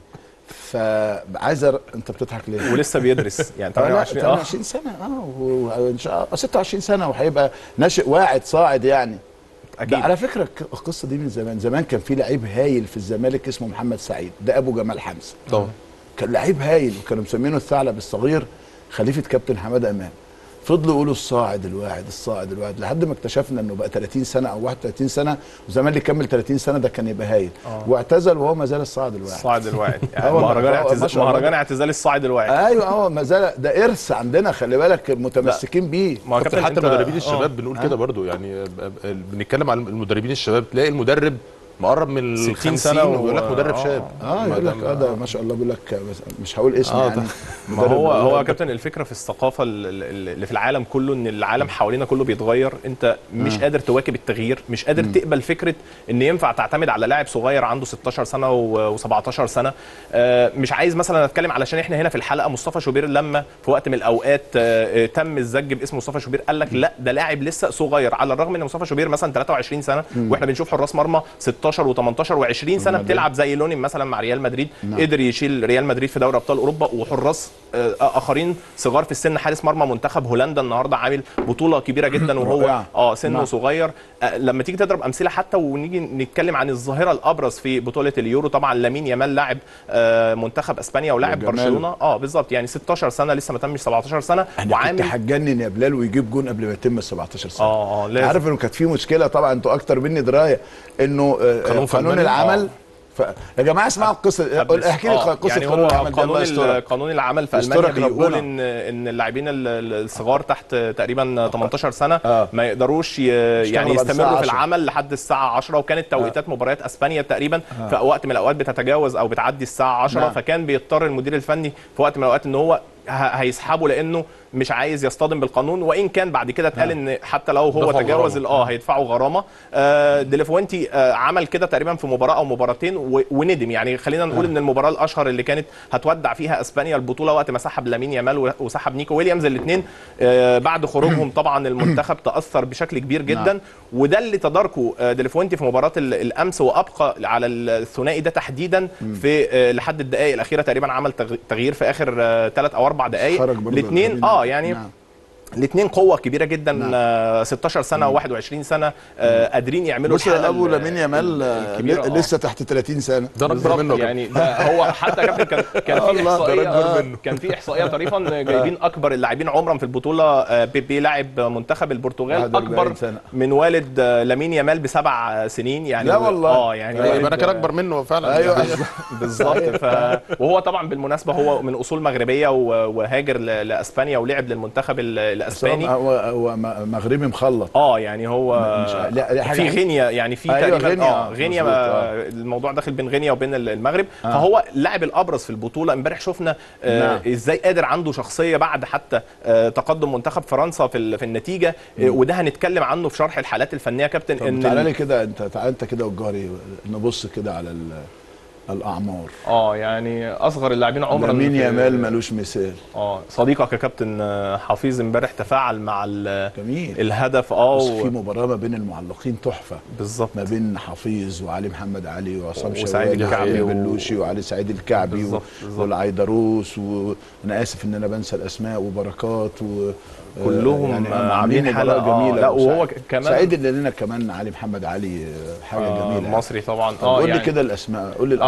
فعايز أر... انت بتضحك ليه؟ ولسه بيدرس يعني آه، لا 28 اه 28 سنه اه وان شاء الله 26 سنه وهيبقى ناشئ واعد صاعد يعني اكيد ده على فكره الك- القصه دي من زمان زمان كان في لعيب هايل في الزمالك اسمه محمد سعيد ده ابو جمال حمزه طبعا كان لعيب هايل وكانوا مسمينه الثعلب الصغير خليفه كابتن حماده امام فضلوا يقولوا الصاعد الواعد الصاعد الواعد لحد ما اكتشفنا انه بقى 30 سنه او 31 سنه وزمان اللي كمل 30 سنه ده كان يبقى هايل واعتزل وهو ما زال الصاعد الواعد الصاعد الواعد يعني آه والله، مهرجان آه، ما اعتزال شاء الله. مهرجان اعتزال الصاعد الواعد ايوه اه ما زال ده ارث عندنا خلي بالك متمسكين بيه ما هو كابتن كابتن حتى أنت- مدربين آه. الشباب بنقول كده برضو يعني ب- ب- بنتكلم عن المدربين الشباب تلاقي المدرب مقرب من ال 60 50 سنة و- ويقول لك مدرب آه. شاب اه يقول لك اه ده ما شاء الله بيقول لك بس- مش هقول اسم آه، يعني ده- ما مدرب هو بيقول هو لك كابتن الفكره في الثقافه ال- ال- اللي في العالم كله ان العالم حوالينا كله بيتغير انت مش قادر تواكب التغيير مش قادر تقبل فكره ان ينفع تعتمد على لاعب صغير عنده 16 سنه و17 سنه آه، مش عايز مثلا اتكلم علشان احنا هنا في الحلقه مصطفى شوبير لما في وقت من الاوقات آه، آه، تم الزج باسم مصطفى شوبير قال لك لا ده لاعب لسه صغير على الرغم ان مصطفى شوبير مثلا 23 سنه واحنا بنشوف حراس مرمى 16 و18 و20 سنه بتلعب زي لونين مثلا مع ريال مدريد نعم. قدر يشيل ريال مدريد في دوري ابطال اوروبا وحراس آه، اخرين صغار في السن حارس مرمى منتخب هولندا النهارده عامل بطوله كبيره جدا وهو رائعة. اه سنه نعم. صغير آه، لما تيجي تضرب امثله حتى ونيجي نتكلم عن الظاهره الابرز في بطوله اليورو طبعا لامين يامال لاعب آه، منتخب اسبانيا ولاعب وجمال. برشلونه اه بالظبط يعني 16 سنه لسه ما تمش 17 سنه انا كنت وعامل هتجنن يا بلال ويجيب جون قبل ما يتم ال 17 سنه اه اه لازم عارف انه كانت في مشكله طبعا انتوا اكتر مني درايه انه آه، قانون قانون, فلماني؟ العمل ف... يا جماعه اسمعوا القصه قبل- احكي لي آه، قصه يعني قانون هو العمل ده قانون الله ال- يسترك. قانون العمل في يسترك المانيا بيقول ربنا. ان ان اللاعبين ال- ال- الصغار تحت تقريبا 18 سنه آه. ما يقدروش ي- يعني بعد الساعة يستمروا في 10. العمل لحد الساعه 10 وكانت توقيتات مباريات اسبانيا تقريبا في وقت من الاوقات بتتجاوز او بتعدي الساعه 10 نعم. فكان بيضطر المدير الفني في وقت من الاوقات ان هو ه- هيسحبه لانه مش عايز يصطدم بالقانون وان كان بعد كده اتقال ان حتى لو هو دفعوا تجاوز غرامة. ال- اه هيدفعوا غرامه آه ديليفوينتي آه عمل كده تقريبا في مباراه او مباراتين و- وندم يعني خلينا نقول ان المباراه الاشهر اللي كانت هتودع فيها اسبانيا البطوله وقت ما سحب لامين يامال و- وسحب نيكو ويليامز الاثنين آه بعد خروجهم طبعا المنتخب تاثر بشكل كبير جدا نعم. وده اللي تداركه آه ديليفوينتي في مباراه ال- الامس وابقى على الثنائي ده تحديدا في آه لحد الدقائق الاخيره تقريبا عمل تغ- تغيير في اخر ثلاث او اربع دقائق خرج برضه الاثنين اللاعبين. اه يعني نعم. الاثنين قوه كبيره جدا نعم. آه 16 سنه و21 سنه آه قادرين يعملوا بص الحالة ابو ال- لامين يامال آه، الكبيرة، ل- آه. لسه تحت 30 سنه ده انا اكبر منه بالظبط يا يعني ده هو حتى كابتن كان كان في الله، ده احصائيه أكبر آه، منه. كان في احصائيه طريفه ان جايبين اكبر اللاعبين عمرا في البطوله آه، بيبي لاعب منتخب البرتغال 41 اكبر سنة. من والد آه، لامين يامال بسبع سنين يعني لا والله. اه يعني أيوة، يبقى انا والد- كده اكبر منه فعلا ايوه بالظبط ف... وهو طبعا بالمناسبه هو من اصول مغربيه و- وهاجر ل... لاسبانيا ولعب للمنتخب ال- الاسباني هو هو م- مغربي مخلط اه يعني هو مش- لا- لا حاجة في حاجة- غينيا يعني في أيوة، تقريبا غينيا، اه غينيا مظبوط، ما- آه. الموضوع داخل بين غينيا وبين ال- المغرب فهو اللاعب الابرز في البطوله امبارح شفنا آه نعم. ازاي قادر عنده شخصيه بعد حتى آه تقدم منتخب فرنسا في ال- في النتيجه آه وده هنتكلم عنه في شرح الحالات الفنيه يا كابتن طب ان تعالى ال- لي كده انت تعالى انت كده والجاري نبص كده على ال- الاعمار اه يعني اصغر اللاعبين عمرا لامين في- يامال ملوش مثال اه صديقك يا كابتن آه، حفيظ امبارح تفاعل مع ال- جميل الهدف اه بص و- في مباراه ما بين المعلقين تحفه بالظبط ما بين حفيظ وعلي محمد علي وعصام وسعيد شوالي الكعبي وعلي و- بلوشي وعلي سعيد الكعبي و- بالظبط، بالظبط. والعيدروس وانا اسف ان انا بنسى الاسماء وبركات و كلهم يعني هم عاملين عاملين حالة، مباراه آه، جميله لا، وسعيد- وهو ك- كمان- سعيد اللي لنا كمان علي محمد علي آه، حاجه آه جميله مصري طبعا اه اه قول لي يعني كده الاسماء قول لي اه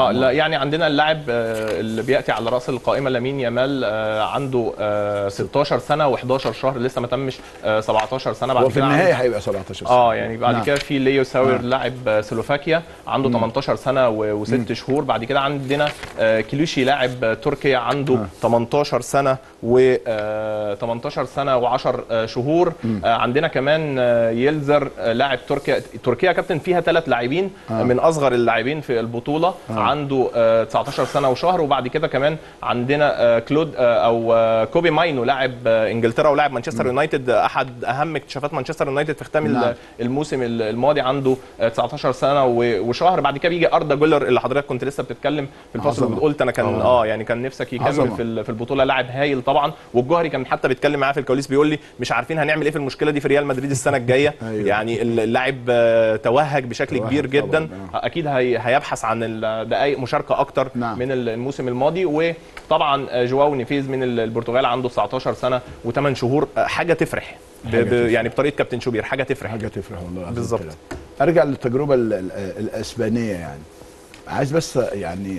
اه لا يعني عندنا اللاعب آه، اللي بياتي على راس القائمه لامين يامال آه، عنده آه، 16 سنه و11 شهر لسه ما تمش آه، 17 سنه بعد هو في كده النهايه عند- هيبقى 17 سنه اه يعني بعد نعم. كده في ليو ساوير لاعب آه، سلوفاكيا عنده 18 سنه و- وست شهور بعد كده عندنا آه، كيلوشي لاعب آه، تركيا عنده 18 سنه و آه، 18 سنه و10 شهور آه، عندنا كمان آه، يلزر آه، لاعب تركيا تركيا يا كابتن فيها ثلاث لاعبين من اصغر اللاعبين في البطوله عنده آه، 19 سنه وشهر وبعد كده كمان عندنا آه، كلود آه، او آه، كوبي ماينو لاعب آه، انجلترا ولاعب مانشستر يونايتد آه، احد اهم اكتشافات مانشستر يونايتد في ختام ال- نعم. الموسم الماضي عنده آه، 19 سنه و- وشهر بعد كده بيجي اردا جولر اللي حضرتك كنت لسه بتتكلم في الفصل عظمة. وقلت انا كان اه يعني كان نفسك يكمل عظمة. في ال- في البطوله لاعب هايل طبعا والجوهري كان حتى بيتكلم معاه في الكواليس بيقول لي مش عارفين هنعمل ايه في المشكله دي في ريال مدريد السنه الجايه أيوة. يعني اللاعب آه، توهج بشكل توهج كبير جدا طبعاً، اكيد هي هيبحث عن الدقائق مشاركه اكتر نعم. من الموسم الماضي وطبعا آه، جواو نيفيز من البرتغال عنده 19 سنه و8 شهور آه، حاجه تفرح ب- حاجة ب- تفرح. يعني بطريقه كابتن شوبير حاجه تفرح حاجه تفرح والله العظيم بالظبط. كده. ارجع للتجربه ال- ال- الاسبانيه يعني عايز بس يعني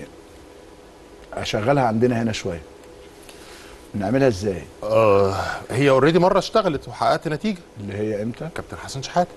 اشغلها عندنا هنا شويه نعملها ازاي آه هي اوريدي مره اشتغلت وحققت نتيجه اللي هي امتى كابتن حسن شحاته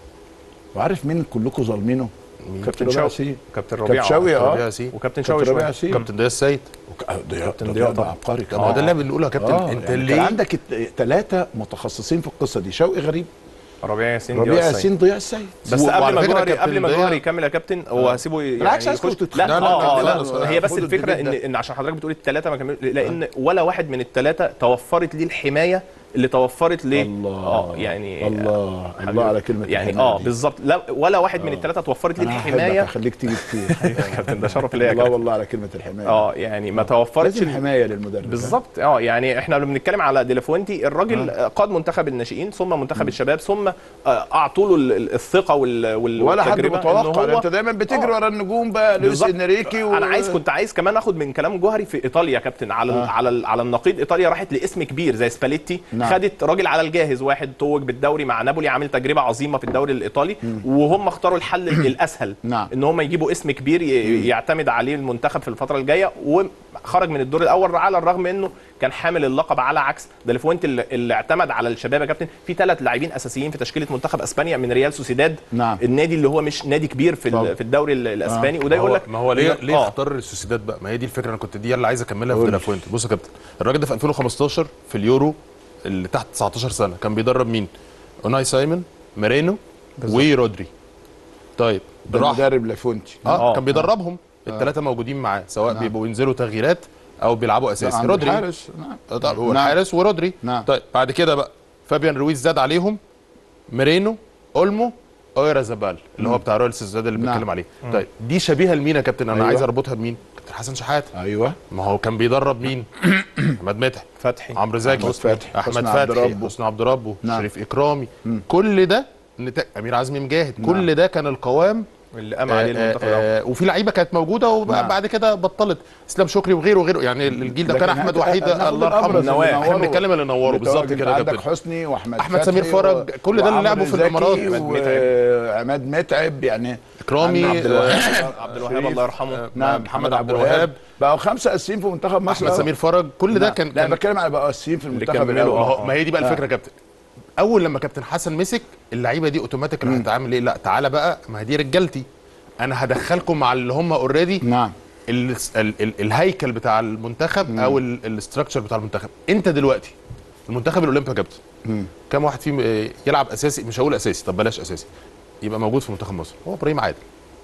وعارف مين كلكم ظالمينه كابتن ربيع شوقي. ياسين كابتن كابتن ربيع شوقي ربيع اه ياسين وكابتن كابتن شوقي ربيع شويه ياسين كابتن ضياء السيد وك- آه، ضياء كابتن ده ضياء ضياء ده طبعا. عبقري ما هو ده اللي بنقوله يا كابتن اه انت يعني ليه كان عندك ثلاثه متخصصين في القصه دي شوقي غريب ربيع ياسين ربيع ضياء السيد. ياسين ضياء السيد بس و- قبل وعلى ما فكرة جوهري كابتن قبل ما ضياء- جوهري يكمل يا كابتن هو هسيبه يعني بالعكس، عايز يخش- كنت لا تتكلم. اه اه لا، لا لا، لا، هي بس خد الفكره ان الديبيت ده. ان عشان حضرتك بتقول الثلاثه ما كملوا لان ولا واحد من الثلاثه توفرت ليه الحمايه اللي توفرت ليه الله اه يعني الله حبيبي. الله على كلمه يعني الحماية اه دي. بالظبط لا ولا واحد من الثلاثه توفرت ليه انا هحبك الحمايه هخليك تيجي كتير يا كابتن ده شرف ليا يا الله كابتن والله على كلمه الحمايه اه يعني ما توفرتش لازم ال- حمايه للمدرب بالظبط اه يعني احنا لما بنتكلم على ديلافوينتي الراجل قاد منتخب الناشئين ثم منتخب الشباب ثم آه، اعطوا له ال- ال- الثقه وال وال- ولا حد والتجربة إن متوقع هو- انت دايما بتجري آه. ورا النجوم بقى لويس بالظبط. انريكي و... انا عايز كنت عايز كمان اخد من كلام جوهري في ايطاليا يا كابتن على آه. آه. على ال- على النقيض ايطاليا راحت لاسم كبير زي سباليتي نعم. نعم. خدت راجل على الجاهز واحد توج بالدوري مع نابولي عامل تجربه عظيمه في الدوري الايطالي وهم اختاروا الحل الاسهل نعم. ان هم يجيبوا اسم كبير ي- يعتمد عليه المنتخب في الفتره الجايه وخرج من الدور الاول على الرغم انه كان حامل اللقب على عكس ديلفوينت اللي, اللي اعتمد على الشباب يا كابتن في ثلاث لاعبين اساسيين في تشكيله منتخب اسبانيا من ريال سوسيداد نعم. النادي اللي هو مش نادي كبير في, طبعا. ال- في الدوري ال- الاسباني وده ما هو- يقول لك ما هو ليه ليه آه. اختار السوسيداد بقى ما هي دي الفكره انا كنت دي اللي عايز اكملها في قول. ديلافوينت بص يا كابتن الراجل ده في 2015 في اليورو اللي تحت 19 سنه كان بيدرب مين اوناي سايمون مارينو ورودري طيب ده راح المدرب لافونتي اه آه. كان بيدربهم الثلاثه موجودين معاه سواء بيبقوا ينزلوا تغييرات او بيلعبوا اساسي عند رودري الحارس نعم آه طبعا هو نعم. الحارس ورودري نعم. طيب بعد كده بقى فابيان رويز زاد عليهم ميرينو اولمو اويرا زبال اللي هو بتاع رويال سوسيداد اللي نعم. بنتكلم عليه طيب دي شبيهه لمين يا كابتن انا أيوة. عايز اربطها بمين كابتن حسن شحاته ايوه ما هو كان بيدرب مين احمد مدحت فتحي عمرو زكي أحمد فتحي، احمد حسني عبد فتحي ربه. حسني عبد ربه نعم. شريف اكرامي كل ده نتاج امير عزمي مجاهد كل ده كان القوام اللي قام عليه آه، المنتخب الاول آه، وفي لعيبه كانت موجوده نعم. وبعد كده بطلت اسلام شكري وغيره وغيره يعني الجيل ده كان لكن احمد هات- وحيد ناخد الله الأبرز يرحمه اللي نواه. احنا نوروا. بنتكلم اللي نوره بالظبط أنت كده يا عندك كابتن حسني واحمد أحمد فتحي سمير فرج، كل ده اللي وعمرو لعبوا في زكي الإمارات. وعماد متعب يعني اكرامي عبد الوهاب. آه، عبد الوهاب الله يرحمه نعم محمد عبد الوهاب بقوا خمسه اساسيين في منتخب مصر احمد أهو. سمير فرج كل ده نعم. كان لا كان بتكلم على بقوا اساسيين في المنتخب كملوا. ما الاول هو- ما هي دي بقى آه. الفكره يا كابتن اول لما كابتن حسن مسك اللعيبه دي اوتوماتيك راح تتعامل ايه لا تعالى بقى ما هي دي رجالتي انا هدخلكم مع اللي هم اوريدي نعم ال ال ال الهيكل بتاع المنتخب او الاستراكشر بتاع المنتخب انت دلوقتي المنتخب الاولمبي يا كابتن كم واحد فيهم آه، يلعب اساسي مش هقول اساسي طب بلاش اساسي يبقى موجود في منتخب مصر هو ابراهيم عادل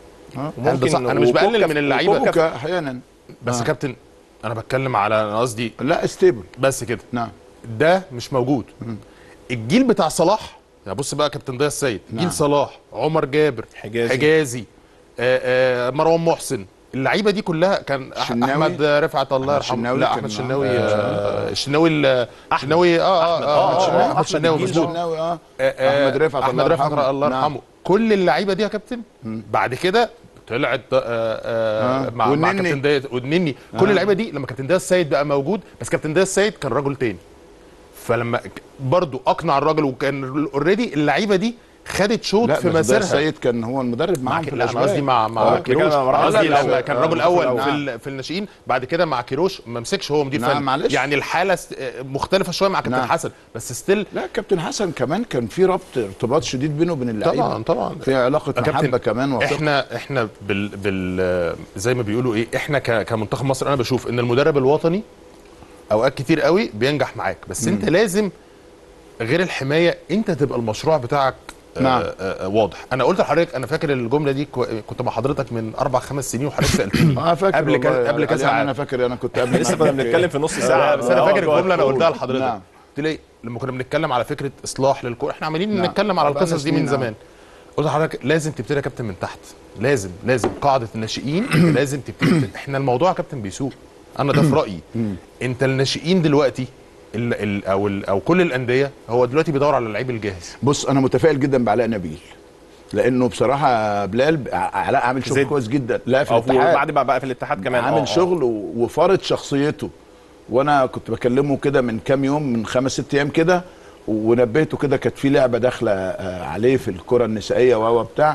هل ده صح؟ انا مش وكوكا بقلل في- من اللعيبه وكوكا كوكا احيانا بس يا كابتن انا بتكلم على أنا قصدي لا ستيبل بس كده نعم ده مش موجود الجيل بتاع صلاح يعني بص بقى كابتن ضياء السيد نعم. جيل صلاح عمر جابر حجازي. حجازي آه آه مروان محسن اللعيبه دي كلها كان أح- الشناوي. احمد رفعت الله أحمد يرحمه الشناوي لا كان احمد معاه. الشناوي آه، الشناوي ال- الشناوي اه اه أحمد. اه آه، احمد آه، الشناوي أحمد احمد الشناوي الجيل مظبوط الشناوي اه آه، آه، احمد رفعت احمد الله رفعت يرحمه. الله نعم. يرحمه كل اللعيبه دي يا كابتن بعد كده طلعت آه آه آه. مع, مع والنني. كابتن دايت والنني كل اللعيبه دي لما كابتن دايت السيد بقى موجود بس كابتن دايت السيد كان رجل تاني فلما ك- برضو اقنع الراجل وكان اوريدي اللعيبه دي خدت شوط لا في بس ده مسيرها السيد كان هو المدرب مع معاهم في لا انا الاشبال قصدي مع مع آه. كيروش كده مع قصدي رجل لما أول. كان آه، رجل اول نعم. في ال- في الناشئين بعد كده مع كيروش ما مسكش هو مدير نعم، فني معلش. يعني الحاله س- مختلفه شويه مع كابتن نعم. حسن بس ستيل لا كابتن حسن كمان كان في ربط ارتباط شديد بينه وبين اللعيبه طبعا طبعا في علاقه يا كابتن، محبه كمان وثقه احنا احنا بال بال زي ما بيقولوا ايه احنا ك- كمنتخب مصر انا بشوف ان المدرب الوطني اوقات كتير قوي بينجح معاك بس انت لازم غير الحمايه انت تبقى المشروع بتاعك آه، نعم. آه، آه، واضح انا قلت لحضرتك انا فاكر الجمله دي كو- كنت مع حضرتك من اربع خمس سنين وحضرتك سالتني اه فاكر قبل والله كا- قبل كاس يعني العالم انا فاكر انا كنت قبل لسه كنا بنتكلم في نص ساعه بس انا فاكر آه، الجمله انا قول. قلتها لحضرتك نعم. قلت لي لما كنا بنتكلم على فكره اصلاح للكوره احنا عمالين نعم. نتكلم على بقالنا القصص دي سنين، من نعم. زمان قلت لحضرتك لازم تبتدي يا كابتن من تحت لازم لازم قاعده الناشئين لازم تبتدي احنا الموضوع يا كابتن بيسوق انا ده في رايي انت الناشئين دلوقتي ال ال او ال او كل الانديه هو دلوقتي بيدور على اللعيب الجاهز بص انا متفائل جدا بعلاء نبيل لانه بصراحه بلال ع- علاء عامل شغل زد. كويس جدا لا في او الاتحاد بعد ما بقى في الاتحاد كمان آه، آه. عامل شغل و- وفارض شخصيته وانا كنت بكلمه كده من كام يوم من خمس ست ايام كده ونبهته كده كانت في لعبه داخله آه، عليه في الكره النسائيه و بتاع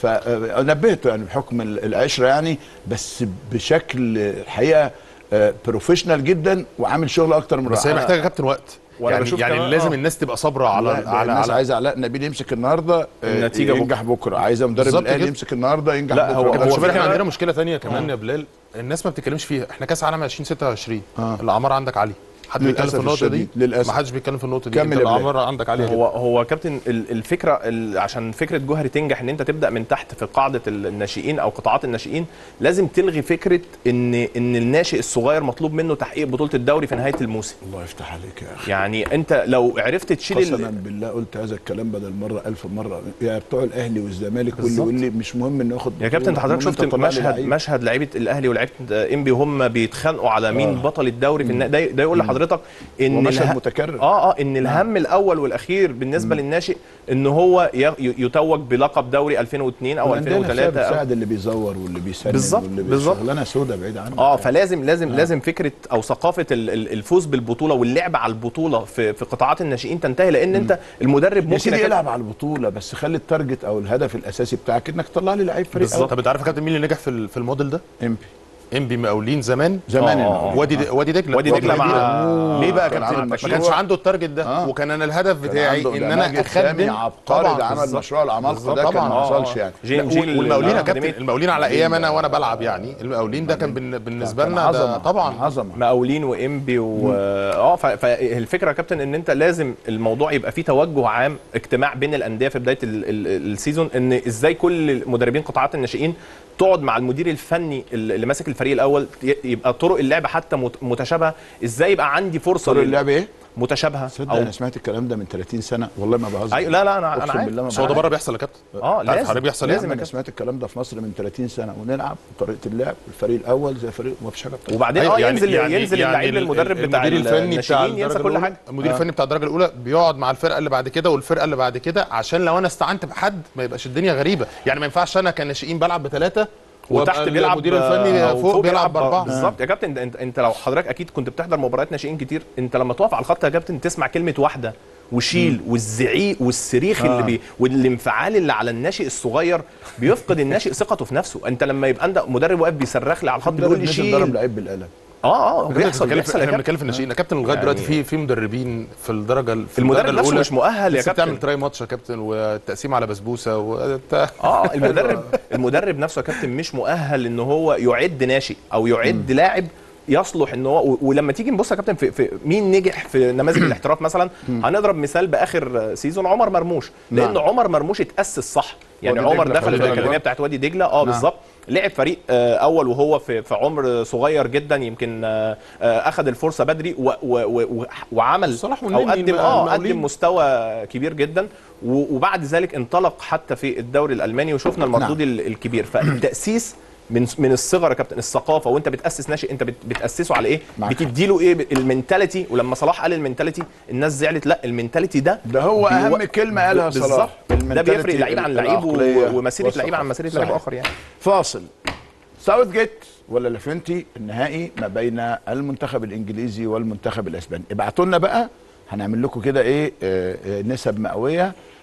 فنبهته يعني بحكم ال- العشره يعني بس بشكل الحقيقه بروفيشنال جدا وعامل شغل اكتر من بس هي رائع. محتاجه كابتن وقت وأنا يعني بشوف يعني كمان- لازم آه. الناس تبقى صابره على لا، ده على الناس على عايزه علاء نبيل يمسك النهارده آه، النتيجة ينجح بكره عايزه مدرب بالظبط الاهلي كده. يمسك النهارده ينجح لا، بكره هو- كده. هو هو شوف احنا فكرة- عندنا مشكله ثانيه كمان يا بلال الناس ما بتتكلمش فيها احنا كاس عالم 2026 آه. الاعمار عندك عاليه حد بيتكلم للأسف في النقطه دي الشديد، للأسف. ما حدش بيتكلم في النقطه دي كمل انت يا بلال. الاعمار عندك عاليه هو جدا هو كابتن ال- الفكره ال- عشان فكره جوهري تنجح ان انت تبدا من تحت في قاعده ال- الناشئين او قطاعات الناشئين لازم تلغي فكره ان ان الناشئ الصغير مطلوب منه تحقيق بطوله الدوري في نهايه الموسم الله يفتح عليك يا اخي يعني انت لو عرفت تشيل قسما ال- بالله قلت هذا الكلام بدل مره ألف مره يا بتوع الاهلي والزمالك واللي بالظبط. واللي مش مهم انه ياخد يا كابتن انت بطولة، حضرتك المهم شفت أنت طلع لي مشهد لعيب. مشهد لعيبه الاهلي ولعيبه انبي وهم بيتخانقوا على مين آه. بطل الدوري في النا... ده, ده يقول لحضرتك ان ومشهد متكرر. اه اه ان الهم الاول والاخير بالنسبه للناشئ ان هو ي... يتوج بلقب دوري 2002 او والأندية نفسها 2003 أو... بتساعد اللي بيزور واللي بيسند بالظبط، واللي بي- بالظبط. شغلانه سودة بعيد عنك اه يعني. فلازم لازم لازم فكره او ثقافه ال- ال- الفوز بالبطوله واللعب على البطوله في في قطاعات الناشئين تنتهي لان انت المدرب يا ممكن سيدي يا كابتن- العب على البطوله بس خلي التارجت او الهدف الاساسي بتاعك انك تطلع لي لعيب فريق بالظبط. طب انت عارف يا كابتن مين اللي نجح في ال- في الموديل ده؟ امبي انبي مقاولين زمان زمان آه، يعني. آه. وادي د- وادي دجله وادي دجلة مع- ليه بقى يا كان كابتن عامل ما مشروع. كانش عنده التارجت ده آه. وكان انا الهدف كان بتاعي عنده ان ده انا ماجد سامي اخدم عبقري ده عمل بالظبط. مشروع العمالقه بالظبط. ده كان طبعا. ما آه، حصلش آه. يعني جيل لا، جيل والمقاولين يا آه، كابتن أكاديمية. المقاولين على ايام انا وانا بلعب يعني المقاولين ده كان بالن- بالنسبه كان لنا عظمه ده طبعا عظمه مقاولين وانبي و اه ف- فالفكره يا كابتن ان انت لازم الموضوع يبقى فيه توجه عام اجتماع بين الانديه في بدايه ال ال السيزون ان ازاي كل مدربين قطاعات الناشئين تقعد مع المدير الفني اللي ماسك الفريق الاول ي- يبقى طرق اللعب حتى مت- متشابهه ازاي يبقى عندي فرصه طرق لل- اللعب ايه؟ متشابهه تصدق انا سمعت الكلام ده من 30 سنه والله ما بهزر أيوة، لا، لا، أنا- أنا أقسم عارف. بالله ما بس هو ده بهزر. بره بيحصل يا كابتن اه عارف لازم حضرتك بيحصل لازم إيه؟ يا انا كابتن. سمعت الكلام ده في مصر من 30 سنه ونلعب بطريقه اللعب الفريق الاول زي فريق ما فيش حاجه بتحصل. وبعدين أيوة، اه ينزل ينزل يعني اللعيب ال- للمدرب بتاع المدير الفني بتاع الناشئين الدرجه ينسى كل الاولى حاجه المدير الفني بتاع الدرجه الاولى بيقعد مع الفرقه اللي بعد كده والفرقه اللي بعد كده عشان لو انا استعنت بحد ما يبقاش الدنيا غريبه يعني ما ينفعش انا كناشئين بلعب بثلاثه وتحت بيلعب المدير الفني أو فوق بيلعب باربعه بالظبط يا كابتن انت انت لو حضرتك اكيد كنت بتحضر مباريات ناشئين كتير انت لما تقف على الخط يا كابتن تسمع كلمه واحده وشيل والزعيق والصريخ اللي بي والانفعال اللي على الناشئ الصغير بيفقد الناشئ ثقته في نفسه انت لما يبقى عندك مدرب واقف بيصرخ لي على الخط بيقول لي نزل ضرب شيل لعيب بالقلم اه اه بيحصل بيحصل بيحصل يا احنا كابتن بنتكلم في الناشئين يا كابتن لغايه يعني- دلوقتي في في مدربين في الدرجه في المدرب الدرجة نفسه الأولى مش مؤهل يا لسه بتعمل كابتن تراي ماتش يا كابتن والتقسيم على بسبوسه وبتاع اه المدرب المدرب نفسه يا كابتن مش مؤهل ان هو يعد ناشئ او يعد لاعب يصلح ان هو و- ولما تيجي نبص يا كابتن في, في مين نجح في نماذج الاحتراف مثلا هنضرب مثال باخر سيزون عمر مرموش لان نعم. عمر مرموش اتاسس صح يعني وادي عمر دجلة دخل في الاكاديميه الدرجة. بتاعت وادي دجله اه بالظبط لعب فريق آه، اول وهو في في عمر صغير جدا يمكن آه، آه، اخذ الفرصه بدري و و و وعمل صلاح او والنني قدم بقى اه المقاولين. قدم مستوى كبير جدا و- وبعد ذلك انطلق حتى في الدوري الالماني وشفنا المردود ال- الكبير فالتاسيس من من الصغر يا كابتن الثقافه وانت بتاسس ناشئ انت بت- بتاسسه على ايه معاك حق. بتديله ايه المنتاليتي ولما صلاح قال المنتاليتي الناس زعلت لا المنتاليتي ده ده هو بيو- اهم كلمه قالها بالظبط صلاح ده المنتاليتي بيفرق لعيب عن لعيب و- العقلية ومسيره لعيب عن والثقافة. مسيره لعيب صحيح. اخر يعني فاصل ساوث جيت ولا لافنتي النهائي ما بين المنتخب الانجليزي والمنتخب الاسباني ابعتوا لنا بقى هنعمل لكم كده ايه آه، آه، نسب مئويه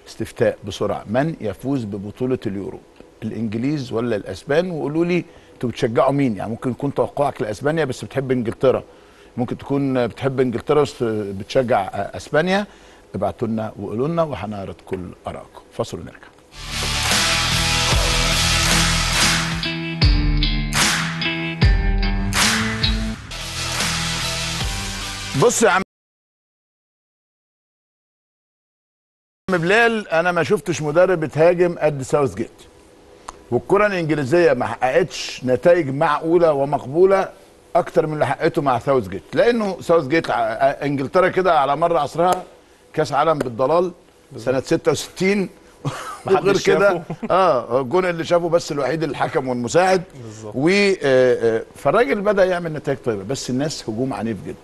استفتاء بسرعه من يفوز ببطوله اليورو الانجليز ولا الاسبان وقولوا لي انتوا بتشجعوا مين يعني ممكن يكون توقعك لاسبانيا بس بتحب انجلترا ممكن تكون بتحب انجلترا بس بتشجع اسبانيا ابعتوا لنا وقولوا لنا وهنعرض كل ارائكم فاصل ونرجع بص يا عم بلال انا ما شفتش مدرب اتهاجم قد ساوث جيت والكره الانجليزيه ما حققتش نتائج معقوله ومقبوله اكتر من اللي حققته مع ساوث جيت لانه ساوث جيت ع- انجلترا كده على مر عصرها كاس عالم بالضلال سنه 66 وغير محدش كده شافه. اه الجون اللي شافه بس الوحيد الحكم والمساعد بالظبط. و آه، آه، فالراجل بدا يعمل نتائج طيبه بس الناس هجوم عنيف جدا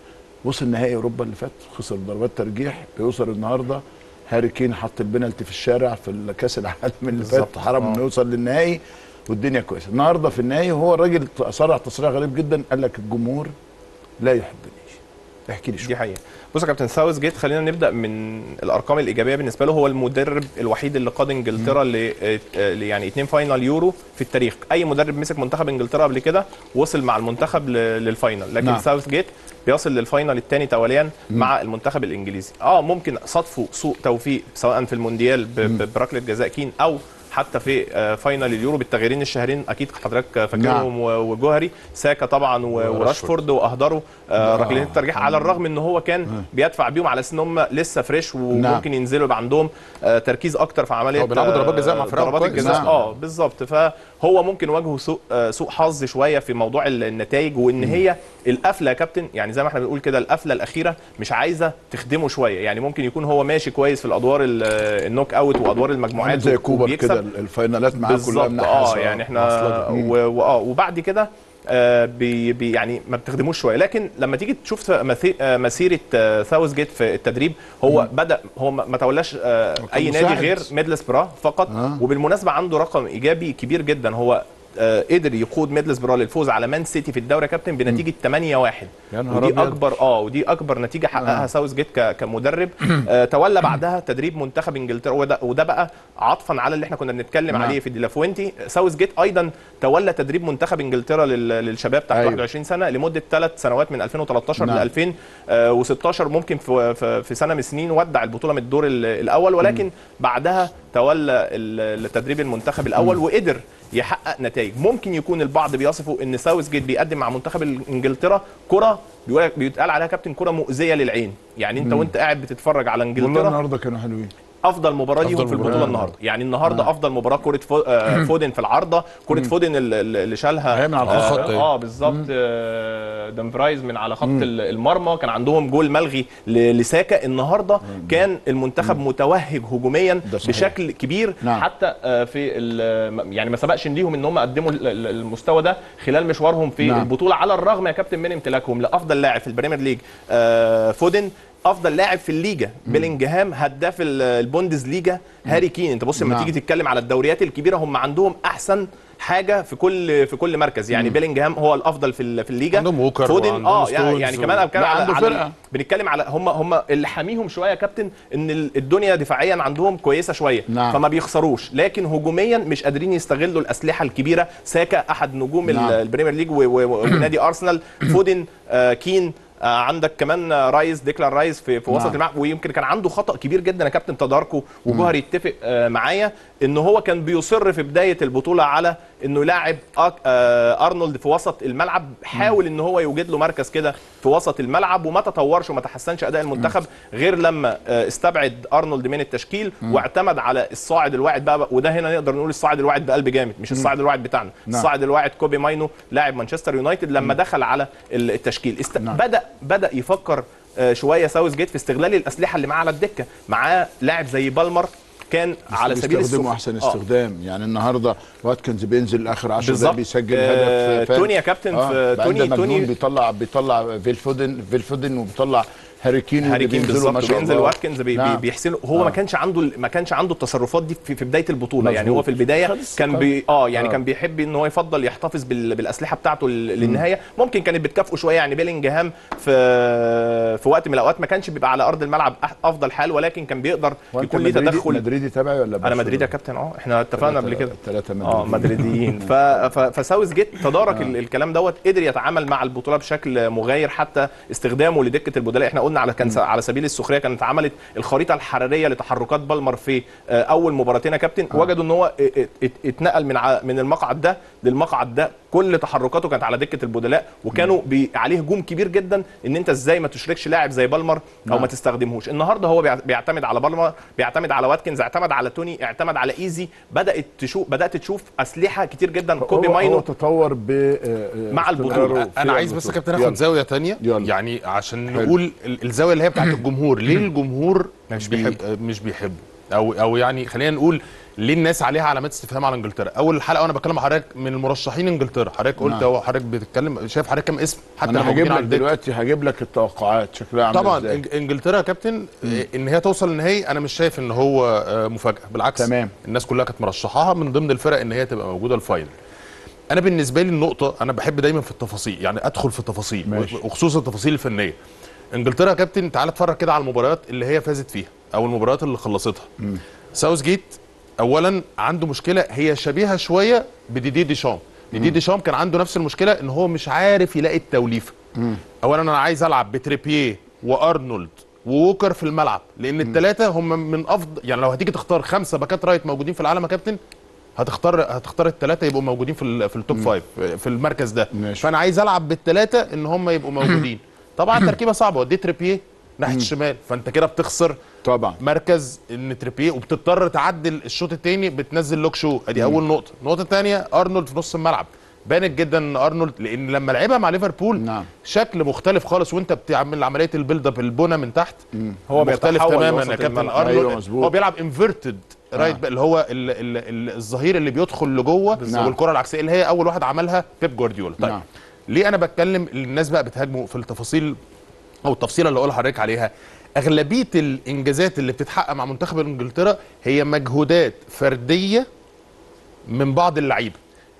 وصل نهائي اوروبا اللي فات خسر ضربات ترجيح بيوصل النهارده هاري كين حط البنالتي في الشارع في كاس العالم اللي فات بالظبط. حرم انه يوصل للنهائي والدنيا كويسه النهارده في النهائي هو الراجل صرح تصريح غريب جدا قال لك الجمهور لا يحبنيش احكي لي دي شويه حقيقه بص يا كابتن ساوث جيت خلينا نبدا من الارقام الايجابيه بالنسبه له هو المدرب الوحيد اللي قاد انجلترا ل ل- يعني اتنين فاينال يورو في التاريخ اي مدرب مسك منتخب انجلترا قبل كده وصل مع المنتخب ل- للفاينال لكن نعم. نعم. ساوث جيت بيصل للفاينال الثاني تواليا مع المنتخب الانجليزي اه ممكن صدفوا سوء توفيق سواء في المونديال ب- ب- بركله جزاء كين او حتى في آه، فاينال اليورو بالتغييرين الشهرين اكيد حضرتك فاكرهم نعم. و- وجوهري ساكا طبعا و- وراشفورد واهدروا آه، ركلتين الترجيح على الرغم ان هو كان بيدفع بيهم على اساس ان هم لسه فريش وممكن ينزلوا يبقى عندهم آه، تركيز اكتر في عمليه هو بيلعبوا آه، ضربات جزاء مع فرقهم ضربات كويس. الجزاء نعم. اه بالظبط فهو ممكن واجهه سوء آه، سوء حظ شويه في موضوع ال- النتائج وان هي القفله يا كابتن يعني زي ما احنا بنقول كده القفله الاخيره مش عايزه تخدمه شويه يعني ممكن يكون هو ماشي كويس في الادوار ال- النوك اوت وادوار المجموعات عامل زي كوبر وبيكسب. كده الفاينالات معاه كلها بالظبط منحاسه اه يعني احنا معصلجة. مم. و- واه وبعد كده آه بي بي يعني ما بتخدموش شويه لكن لما تيجي تشوف مثي- آه، مسيره آه، ساوث جيت في التدريب هو بدا هو ما ما تولاش آه اي نادي مساعد. غير ميدلسبرا فقط آه. وبالمناسبه عنده رقم ايجابي كبير جدا هو آه، قدر يقود ميدلسبرا للفوز على مان سيتي في الدوري يا كابتن بنتيجه 8-1 يا نهار ودي أبيض. اكبر اه ودي اكبر نتيجه حققها ساوث جيت ك- كمدرب آه تولى بعدها تدريب منتخب انجلترا وده, وده بقى عطفا على اللي احنا كنا بنتكلم نعم. عليه في ديلافوينتي ساوث جيت ايضا تولى تدريب منتخب انجلترا لل- للشباب تحت أيوة. 21 سنه لمده ثلاث سنوات من 2013 نعم. ل 2016 ممكن في في في سنه من السنين ودع البطوله من الدور ال- الاول ولكن بعدها تولى ال- التدريب المنتخب الاول وقدر يحقق نتائج ممكن يكون البعض بيصفوا ان ساوث جيت بيقدم مع منتخب انجلترا كره بيقول- بيتقال عليها كابتن كره مؤذيه للعين يعني انت وانت قاعد بتتفرج على والله انجلترا النهارده كانوا حلوين افضل مباراه ليهم أفضل في مباراة. البطوله النهارده يعني النهارده افضل مباراه كره فو- آه، فودن في العارضه كره فودن ال- ال- اللي شالها هي من على آه، الخط، إيه. اه بالظبط آه، دمفرايز من على خط ال- المرمى كان عندهم جول ملغي ل- لساكا النهارده كان المنتخب متوهج هجوميا ده صحيح. بشكل كبير نعم. حتى آه، في ال- يعني ما سبقش ليهم ان هم قدموا ال- ال- المستوى ده خلال مشوارهم في نعم. البطوله على الرغم يا كابتن من امتلاكهم لافضل لاعب في البريمير ليج آه، فودن افضل لاعب في الليجا بيلينجهام هداف ال- البوندز ليجا هاري كين انت بص لما نعم. تيجي تتكلم على الدوريات الكبيره هم عندهم احسن حاجه في كل في كل مركز يعني بيلينجهام هو الافضل في ال- في الليجا عندهم ووكر فودن وعندهم اه يعني, ستونز يعني و- كمان بتكلم لا، على, عنده على فرقة. بنتكلم على هم هم اللي حاميهم شويه يا كابتن ان ال- الدنيا دفاعيا عندهم كويسه شويه نعم. فما بيخسروش لكن هجوميا مش قادرين يستغلوا الاسلحه الكبيره ساكا احد نجوم نعم. نعم. البريمير ليج و- و- ونادي ارسنال فودن آه كين آه عندك كمان آه، رايز ديكلان رايز في, في وسط نعم. الملعب ويمكن كان عنده خطا كبير جدا يا كابتن تداركو وجوهر يتفق آه معايا ان هو كان بيصر في بدايه البطوله على انه يلاعب أك- آه ارنولد في وسط الملعب حاول ان هو يوجد له مركز كده في وسط الملعب وما تطورش وما تحسنش اداء المنتخب غير لما آه استبعد ارنولد من التشكيل واعتمد على الصاعد الواعد بقى وده هنا نقدر نقول الصاعد الواعد بقلب جامد مش الصاعد الواعد بتاعنا نعم. الصاعد الواعد كوبي ماينو لاعب مانشستر يونايتد لما دخل على ال- التشكيل است... نعم. بدا بدا يفكر آه، شويه ساوث جيت في استغلال الاسلحه اللي معاه على الدكه معاه لاعب زي بالمر كان على سبيل بيستخدموا السخ- احسن آه. استخدام يعني النهارده واتكنز بينزل اخر 10 بالظبط. دقايق بيسجل آه، هدف فاهم؟ توني يا كابتن في- بقى توني- ده مجنون توني- بيطلع بيطلع فيلفودن فيلفودن وبيطلع هاري كين واللي هاري كين بينزلوا ما بالظبط شاء بينزل الله. واتكنز بي نعم. نعم. بيحسنوا هو آه. ما كانش عنده ما كانش عنده التصرفات دي في, في بدايه البطوله مظبوط. يعني هو في البدايه خلص كان خلاص. بي اه يعني آه. آه. كان بيحب ان هو يفضل يحتفظ بال... بالاسلحه بتاعته لل- للنهايه ممكن كانت بتكافئه شويه يعني بيلينجهام في في وقت من الاوقات ما كانش بيبقى على ارض الملعب أح- افضل حال ولكن كان بيقدر وأنت يكون ليه مدريدي- تدخل مدريدي تبعي ولا انا مدريدي يا كابتن اه احنا اتفقنا قبل كده ثلاثة اه مدريديين ف... ف... فساوث جيت تدارك آه. الكلام دوت قدر يتعامل مع البطوله بشكل مغاير حتى استخدامه لدكه البدلاء احنا قلنا على كان س... على سبيل السخريه كانت اتعملت الخريطه الحراريه لتحركات بالمر في آه، اول مباراتين يا كابتن آه. وجدوا ان هو ات- ات- اتنقل من ع... من المقعد ده للمقعد ده كل تحركاته كانت على دكه البدلاء وكانوا بي... عليه هجوم كبير جدا ان انت ازاي ما تشركش لاعب زي بالمر او نعم. ما تستخدمهوش النهارده هو بيع- بيعتمد على بالمر بيعتمد على واتكنز اعتمد على توني اعتمد على ايزي بدات تشوف بدات تشوف اسلحه كتير جدا كوبي هو, هو ماينو تطور ب آه، مع استمراره البطولة. في انا عايز بس يا البطولة. كابتن يلا. اخد زاويه تانية يلا. يعني عشان حلو. نقول ال- الزاويه اللي هي بتاعت الجمهور ليه الجمهور مش بي- بيحب. مش بيحب او او يعني خلينا نقول ليه الناس عليها علامات استفهام على انجلترا اول حلقه وانا بكلم مع حضرتك من المرشحين انجلترا حضرتك قلت نعم. اهو حضرتك بتتكلم شايف حضرتك كام اسم حتى انا لما هجيب موجودين لك على الدكة. دلوقتي هجيب لك التوقعات شكلها عامل طبعا ازاي إنج- انجلترا يا كابتن آه، ان هي توصل للنهائي انا مش شايف ان هو آه، مفاجاه بالعكس تمام. الناس كلها كانت مرشحاها من ضمن الفرق ان هي تبقى موجوده الفاينل انا بالنسبه لي النقطه انا بحب دايما في التفاصيل يعني ادخل في التفاصيل ماشي. وخصوصا التفاصيل الفنيه انجلترا يا كابتن تعال اتفرج كده على المباريات اللي هي فازت فيها او المباريات اللي خلصتها ساوث جيت اولا عنده مشكله هي شبيهه شويه بديدي ديشام ديدي ديشام كان عنده نفس المشكله ان هو مش عارف يلاقي التوليفه اولا انا عايز العب بتريبيه وارنولد ووكر في الملعب لان الثلاثه هم من افضل يعني لو هتيجي تختار خمسه باكات رايت موجودين في العالم يا كابتن هتختار هتختار الثلاثه يبقوا موجودين في ال- في التوب فايف في المركز ده ماشي. فانا عايز العب بالثلاثه ان هم يبقوا موجودين طبعا تركيبه صعبه ودي تريبيه ناحيه الشمال فانت كده بتخسر طبعا مركز ان تريبيه وبتضطر تعدل الشوط الثاني بتنزل لوك شو ادي اول نقطه النقطه الثانيه ارنولد في نص الملعب بانت جدا ان ارنولد لان لما لعبها مع ليفربول نعم. شكل مختلف خالص وانت بتعمل عمليه البيلد اب البنى من تحت هو مختلف بيتحول تماما لوسط يا كابتن الملعب. أيوة، ارنولد مظبوط. هو بيلعب انفيرتد رايت آه. اللي هو ال ال ال الظهير اللي بيدخل لجوه نعم. والكره العكسيه اللي هي اول واحد عملها بيب جوارديولا طيب نعم. ليه انا بتكلم الناس بقى بتهاجمه في التفاصيل او التفصيله اللي اقول لحضرتك عليها اغلبيه الانجازات اللي بتتحقق مع منتخب انجلترا هي مجهودات فرديه من بعض اللعيبه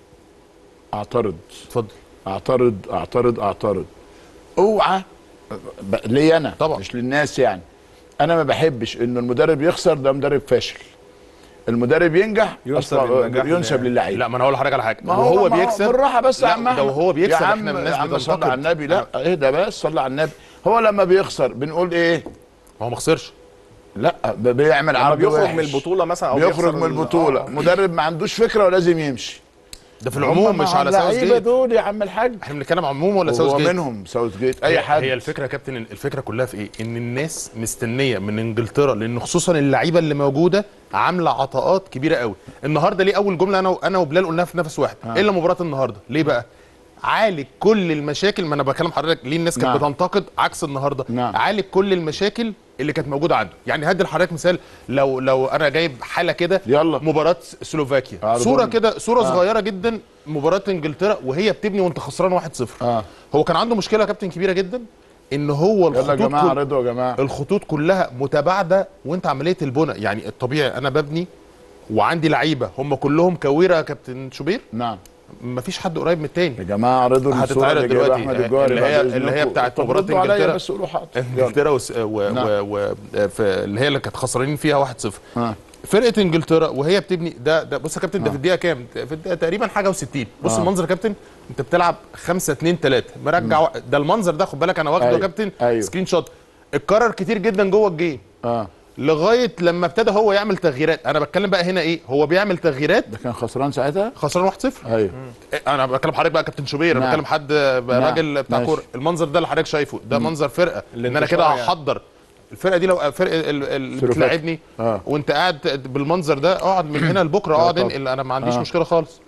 اعترض اتفضل اعترض اعترض اعترض اوعى ب- لي انا طبعا. مش للناس يعني انا ما بحبش انه المدرب يخسر ده مدرب فاشل المدرب ينجح ينسب أصلاً النجاح ينسب للاعب. للعيب لا ما انا هقول لحضرتك على حاجه ما وهو ما بيكسب بالراحه بس يا لا، عم ده أحمد. وهو بيكسب يا عم احنا الناس يا عم صلى بتنتقد. على النبي لا اهدى بس صلى على النبي هو لما بيخسر بنقول ايه ما هو ما خسرش لا ب- بيعمل لما عرض بيخرج وحش. من البطوله مثلا او بيخرج بيخسر من ال- البطوله آه. مدرب ما عندوش فكره ولازم يمشي ده في العموم هم مش على مع ساوث اللعيبه جيت دول يا عم الحاج احنا بنتكلم عموم ولا ساوث هو جيت منهم ساوث جيت اي هي- حد هي الفكره يا كابتن الفكره كلها في ايه ان الناس مستنيه من انجلترا لان خصوصا اللعيبه اللي موجوده عامله عطاءات كبيره قوي النهارده ليه اول جمله انا انا وبلال قلناها في نفس واحد آه. الا مباراه النهارده ليه بقى عالج كل المشاكل ما انا بكلم حضرتك ليه الناس كانت نعم. بتنتقد عكس النهارده نعم. عالج كل المشاكل اللي كانت موجوده عنده يعني هدي لحضرتك مثال لو لو انا جايب حاله كده يلا. مباراه سلوفاكيا عرضون. صوره كده صوره آه. آه. صغيره جدا مباراه انجلترا وهي بتبني وانت خسران 1-0 اه هو كان عنده مشكله يا كابتن كبيره جدا ان هو يلا يا الخطوط جماعه كل... رضوا يا جماعه الخطوط كلها متباعده وانت عمليه البنى يعني الطبيعي انا ببني وعندي لعيبه هم كلهم كويره يا كابتن شوبير نعم مفيش حد قريب من التاني يا جماعه رضوا الصورة هتتعرض اللي جايبها دلوقتي، احمد آه، الجوهري اللي هي- بعد اللي هي إذنكم. بتاعت طب مباراة ردوا عليا إنجلترا. بس قولوا حاضر يلا. انجلترا وس... و... نعم. و... و... في اللي هي اللي كانت خسرانين فيها 1-0 آه. فرقه انجلترا وهي بتبني ده ده بص يا كابتن ده في الدقيقه كام؟ في الدقيقه تقريبا حاجه و60 بص آه. المنظر يا كابتن انت بتلعب 5 2 3 مرجع و... ده المنظر ده خد بالك انا واخده يا أيوة. كابتن أيوة. سكرين شوت اتكرر كتير جدا جوه الجيم اه لغايه لما ابتدى هو يعمل تغييرات انا بتكلم بقى هنا ايه هو بيعمل تغييرات ده كان خسران ساعتها خسران 1-0 ايوه إيه، انا بكلم حضرتك بقى كابتن شوبير انا نعم. بكلم حد راجل بتاع ماشي. كوره المنظر ده اللي حضرتك شايفه ده منظر فرقه ان انا الانتشار كده يعني. هحضر الفرقه دي لو فرقه ال- ال- اللي سلوفاكيا. بتلاعبني آه. وانت قاعد بالمنظر ده اقعد من هنا لبكره آه اقعد طبعا. انقل انا ما عنديش آه. مشكله خالص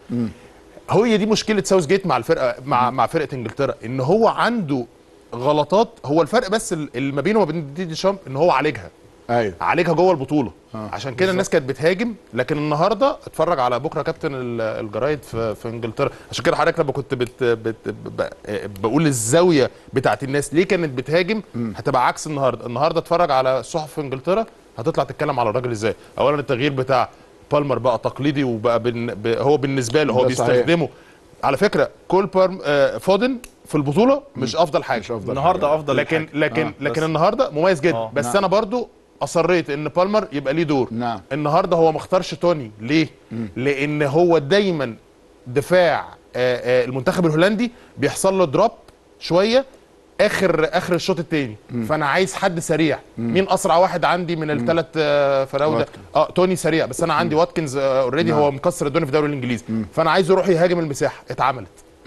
هي دي مشكله ساوث جيت مع الفرقه مع مع فرقه انجلترا ان هو عنده غلطات هو الفرق بس ال- اللي ما بينه وما بين دي ديشامب ان هو عالجها أيوة. عالجها جوه البطوله عشان كده الناس كانت بتهاجم لكن النهارده اتفرج على بكره كابتن ال- الجرايد في, في انجلترا عشان كده حضرتك لما كنت بت بت ب- بقول الزاويه بتاعت الناس ليه كانت بتهاجم هتبقى عكس النهارده النهارده اتفرج على صحف في انجلترا هتطلع تتكلم على الراجل ازاي اولا التغيير بتاع بالمر بقى تقليدي وبقى بن ب هو بالنسبه له هو ده صحيح. بيستخدمه على فكره كول بارم آه فودن في البطوله مش افضل حاجه مش افضل النهارده افضل لكن حاجة. لكن آه، لكن بس. النهارده مميز جدا آه. بس نعم. انا برضو اصريت ان بالمر يبقى ليه دور نعم. النهارده هو ما اختارش توني ليه لان هو دايما دفاع آه، آه، المنتخب الهولندي بيحصل له دروب شويه اخر اخر الشوط الثاني فانا عايز حد سريع مين اسرع واحد عندي من الثلاث فراوده واتكنز. اه توني سريع بس انا عندي واتكنز اوريدي هو مكسر الدنيا في الدوري الانجليزي فانا عايزه يروح يهاجم المساحه اتعملت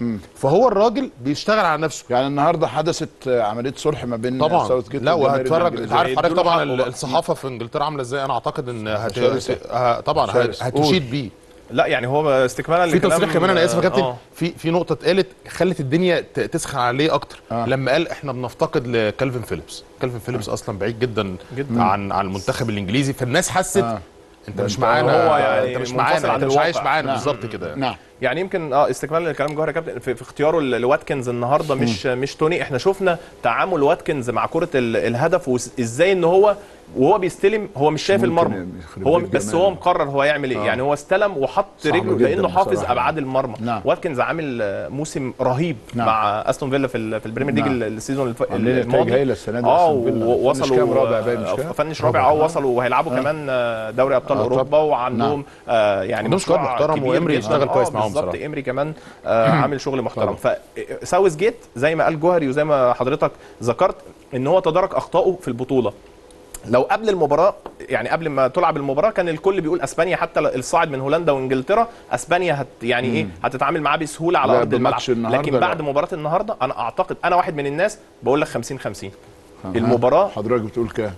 فهو الراجل بيشتغل على نفسه يعني النهارده حدثت آه، عمليه صلح ما بين طبعا ساوث جيت لا والجماهير وهتفرج الإنجليزية. انت عارف حضرتك يدوله طبعا حقه ال- بقى. الصحافه في انجلترا عامله ازاي انا اعتقد ان هت... شرسة. ه- طبعا هت- شرسة. هتشيد بيه لا يعني هو استكمالا في لكلام تصريح كمان انا اسف يا كابتن آه. في في نقطه اتقالت خلت الدنيا ت- تسخن عليه اكتر آه. لما قال احنا بنفتقد لكالفين فيليبس كالفين فيليبس اصلا بعيد جدا جدا. عن عن المنتخب الانجليزي فالناس حست آه. انت مش أنت- معانا هو يعني انت مش منفصل معانا عن انت مش عايش الواقع. معانا نعم. بالظبط كده نعم يعني يمكن اه استكمالا لكلام جوهر يا كابتن في, في اختياره ل- لواتكنز النهارده مش مش توني احنا شفنا تعامل واتكنز مع كره ال- الهدف وازاي ان هو وهو بيستلم هو مش شايف ممكن المرمى يخرب هو بيت بس جمال. هو مقرر هو يعمل ايه آه. يعني هو استلم وحط صعب رجله جداً كانه حافظ بصراحة. ابعاد المرمى نعم. واتكنز عامل آه، موسم رهيب نعم. مع استون فيلا في ال- في البريمير ليج نعم. السيزون الف- عاملين نتائج الماضي هايلة السنة دي اه أستون فيلا. ووصلوا فنش كام رابع باين مش آه، كده؟ فنش رابع اه وصلوا وهيلعبوا كمان آه، دوري ابطال آه، طب. اوروبا وعندهم آه، يعني عندهم سكواد مشروع محترم كبير وإمري جداً. اشتغل آه، كويس معاهم بالظبط بصراحة. امري كمان آه، عامل شغل محترم فساوث جيت زي ما قال جوهري وزي ما حضرتك ذكرت ان هو تدارك اخطائه في البطوله لو قبل المباراه يعني قبل ما تلعب المباراه كان الكل بيقول اسبانيا حتى الصاعد من هولندا وانجلترا اسبانيا هت يعني ايه هتتعامل معاه بسهوله على لا، ارض الملعب بماتش النهاردة لكن لا. بعد مباراه النهارده انا اعتقد انا واحد من الناس بقول لك 50 50 المباراه حضرتك بتقول كام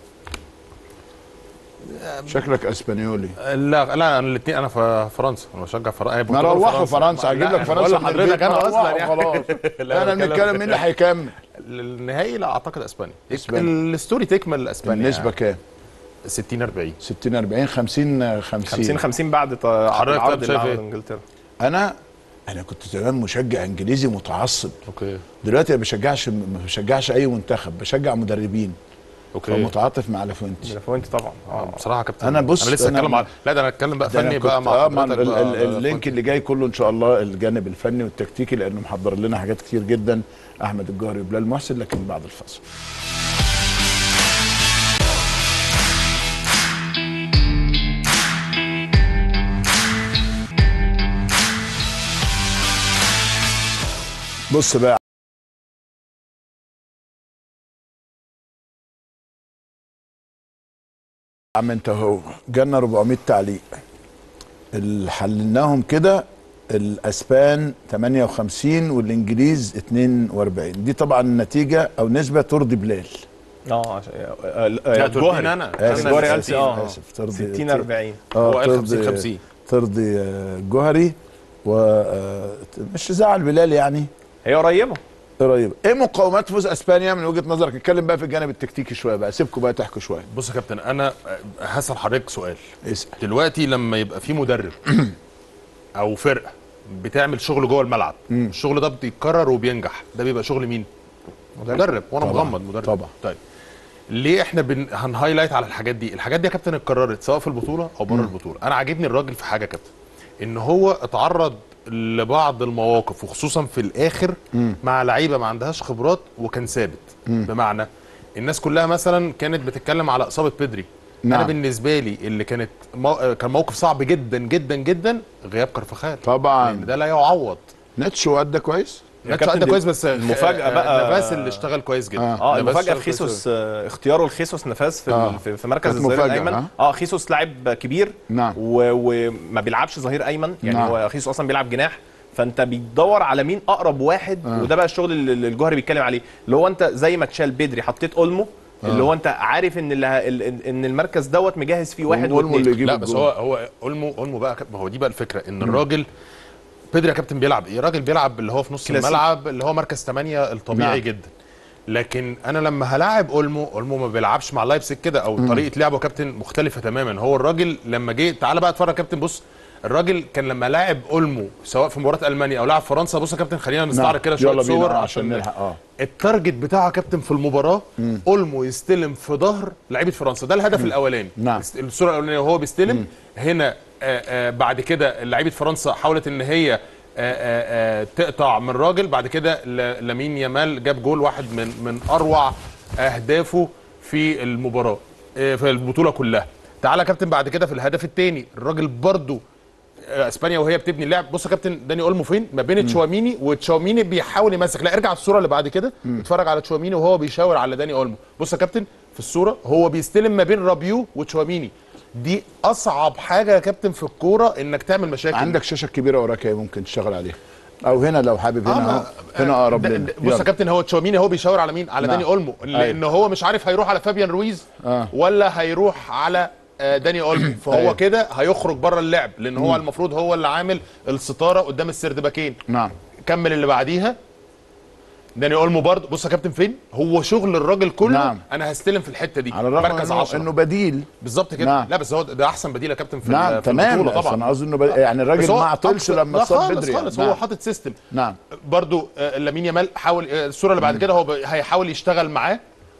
شكلك اسبانيولي لا لا انا الاثنين انا في فرنسا انا بشجع فرنسا ما روحوا فرنسا هجيب لك فرنسا من البيت حضرتك انا روحوا اصلا يعني خلاص لا، انا بتكلم- بنتكلم مين اللي هيكمل النهائي لا اعتقد اسبانيا إسبانيا. الستوري تكمل اسبانيا النسبه كام 60 40 60 40 50 50 50 50 بعد ت- حضرتك العرض طيب اللي شايف عمله إيه؟ انجلترا انا انا كنت زمان مشجع انجليزي متعصب اوكي دلوقتي ما بشجعش ما بشجعش اي منتخب بشجع مدربين اوكي فمتعاطف مع لافونتي لافوينتي طبعا اه بصراحه يا كابتن أنا بص، انا لسه أنا- اتكلم على لا ده انا اتكلم بقى ده أنا فني كنت- بقى مع آه، مع حضرتك ال- بقى ال- اللينك فونتي. اللي جاي كله ان شاء الله الجانب الفني والتكتيكي لانه محضر لنا حاجات كتير جدا احمد الجوهري وبلال محسن لكن بعد الفاصل بص بقى عم انت هو جالنا 400 تعليق اللي حللناهم كده الاسبان 58 والانجليز 42 دي طبعا نتيجه او نسبه ترضي بلال اه عشان آه، لا آه، ترضيني جوهري انا آسف، جوهري قال آسف، اه آسف، ترضي 60 40 اه هو قال ترضي 50 50 ترضي آه، جوهري ومش زعل بلال يعني هي قريبه قريب ايه مقومات فوز اسبانيا من وجهه نظرك اتكلم بقى في الجانب التكتيكي شويه بقى سيبكم بقى تحكوا شويه بص يا كابتن انا هسال حضرتك سؤال اسال دلوقتي لما يبقى في مدرب او فرقه بتعمل شغل جوه الملعب الشغل ده بيتكرر وبينجح ده بيبقى شغل مين مدرب وانا طبعاً، مغمض مدرب طبعاً. طيب ليه احنا بن... هنهايلايت على الحاجات دي الحاجات دي يا كابتن اتكررت سواء في البطوله او بره البطوله انا عاجبني الراجل في حاجه يا كابتن ان هو اتعرض لبعض المواقف وخصوصا في الاخر مع لعيبه ما عندهاش خبرات وكان ثابت بمعنى الناس كلها مثلا كانت بتتكلم على اصابه بيدري نعم. انا بالنسبه لي اللي كانت مو... كان موقف صعب جدا جدا جدا غياب كرفخال طبعاً. لأن ده لا يعوض نيتشو ادى كويس ناتشو كابتن ادى دي كويس بس المفاجأة بقى- نافاس اللي اشتغل كويس جدا اه نافاس المفاجاه اشتغل في كويس خيسوس جداً. آه، اختياره لخيسوس نفاس في آه. ال- في, في مركز كانت الظهير مفاجأة، الايمن ها؟ اه خيسوس لاعب كبير نعم. و- وما بيلعبش ظهير ايمن يعني نعم. هو خيسوس اصلا بيلعب جناح فانت بتدور على مين اقرب واحد آه. وده بقى الشغل اللي اللي الجوهري بيتكلم عليه اللي هو انت زي ما تشال بدري حطيت اولمو اللي هو انت عارف ان اللي ه- ال- ان المركز دوت مجهز فيه واحد أولمو اللي واثنين يجيب لا بس الجول. هو هو اولمو اولمو بقى ما هو دي بقى الفكره ان الراجل بيدري يا كابتن بيلعب ايه؟ راجل بيلعب اللي هو في نص كلاسيكي. الملعب اللي هو مركز 8 الطبيعي نعم. نعم. جدا لكن انا لما هلاعب اولمو اولمو ما بيلعبش مع لايبسك كده او طريقه لعبه كابتن مختلفه تماما هو الراجل لما جه تعالى بقى اتفرج يا كابتن بص الراجل كان لما لاعب اولمو سواء في مباراه المانيا او لاعب فرنسا بص يا كابتن خلينا نستعرض كده شويه يلا بينا صور آه، عشان عشان نلحق اه التارجت بتاعه يا كابتن في المباراه اولمو يستلم في ظهر لعيبه فرنسا ده الهدف الاولاني نعم. است- الصوره الاولانيه وهو بيستلم هنا آه آه بعد كده لعيبه فرنسا حاولت ان هي آه آه آه تقطع من راجل بعد كده ل- لامين يامال جاب جول واحد من من اروع اهدافه في المباراه آه في البطوله كلها تعالى يا كابتن بعد كده في الهدف الثاني الراجل برضو آه، اسبانيا وهي بتبني اللعب بص يا كابتن داني اولمو فين ما بين تشواميني وتشواميني بيحاول يمسك لا ارجع الصوره اللي بعد كده اتفرج على تشواميني وهو بيشاور على داني اولمو بص يا كابتن في الصوره هو بيستلم ما بين رابيو وتشواميني دي اصعب حاجه يا كابتن في الكوره انك تعمل مشاكل عندك شاشه كبيره وراك اهي ممكن تشتغل عليها او هنا لو حابب آه، هنا ما- أهو. هنا اقرب ده- لنا ده- بص يا يلا. كابتن هو تشواميني هو بيشاور على مين على نعم. داني اولمو لان هو مش عارف هيروح على فابيان رويز آه. ولا هيروح على آه، داني اولمو فهو أيوة. كده هيخرج بره اللعب لان هو المفروض هو اللي عامل الستاره قدام السردباكين نعم كمل اللي بعديها داني اولمو برضه بص يا كابتن فين هو شغل الراجل كله نعم. انا هستلم في الحته دي على الرغم مركز انه, 10 إنه بديل بالظبط كده نعم. لا بس هو ده احسن بديل يا كابتن في نعم ال- في تمام البطوله بس طبعا انا قصدي انه ب... يعني بس الراجل هو ما عطلش أكتر- لما لا اتصاب خالص بدري خالص يعني. هو نعم. حاطط سيستم نعم برضو آه، لامين يامال حاول آه، الصوره اللي بعد كده هو ب- هيحاول يشتغل معاه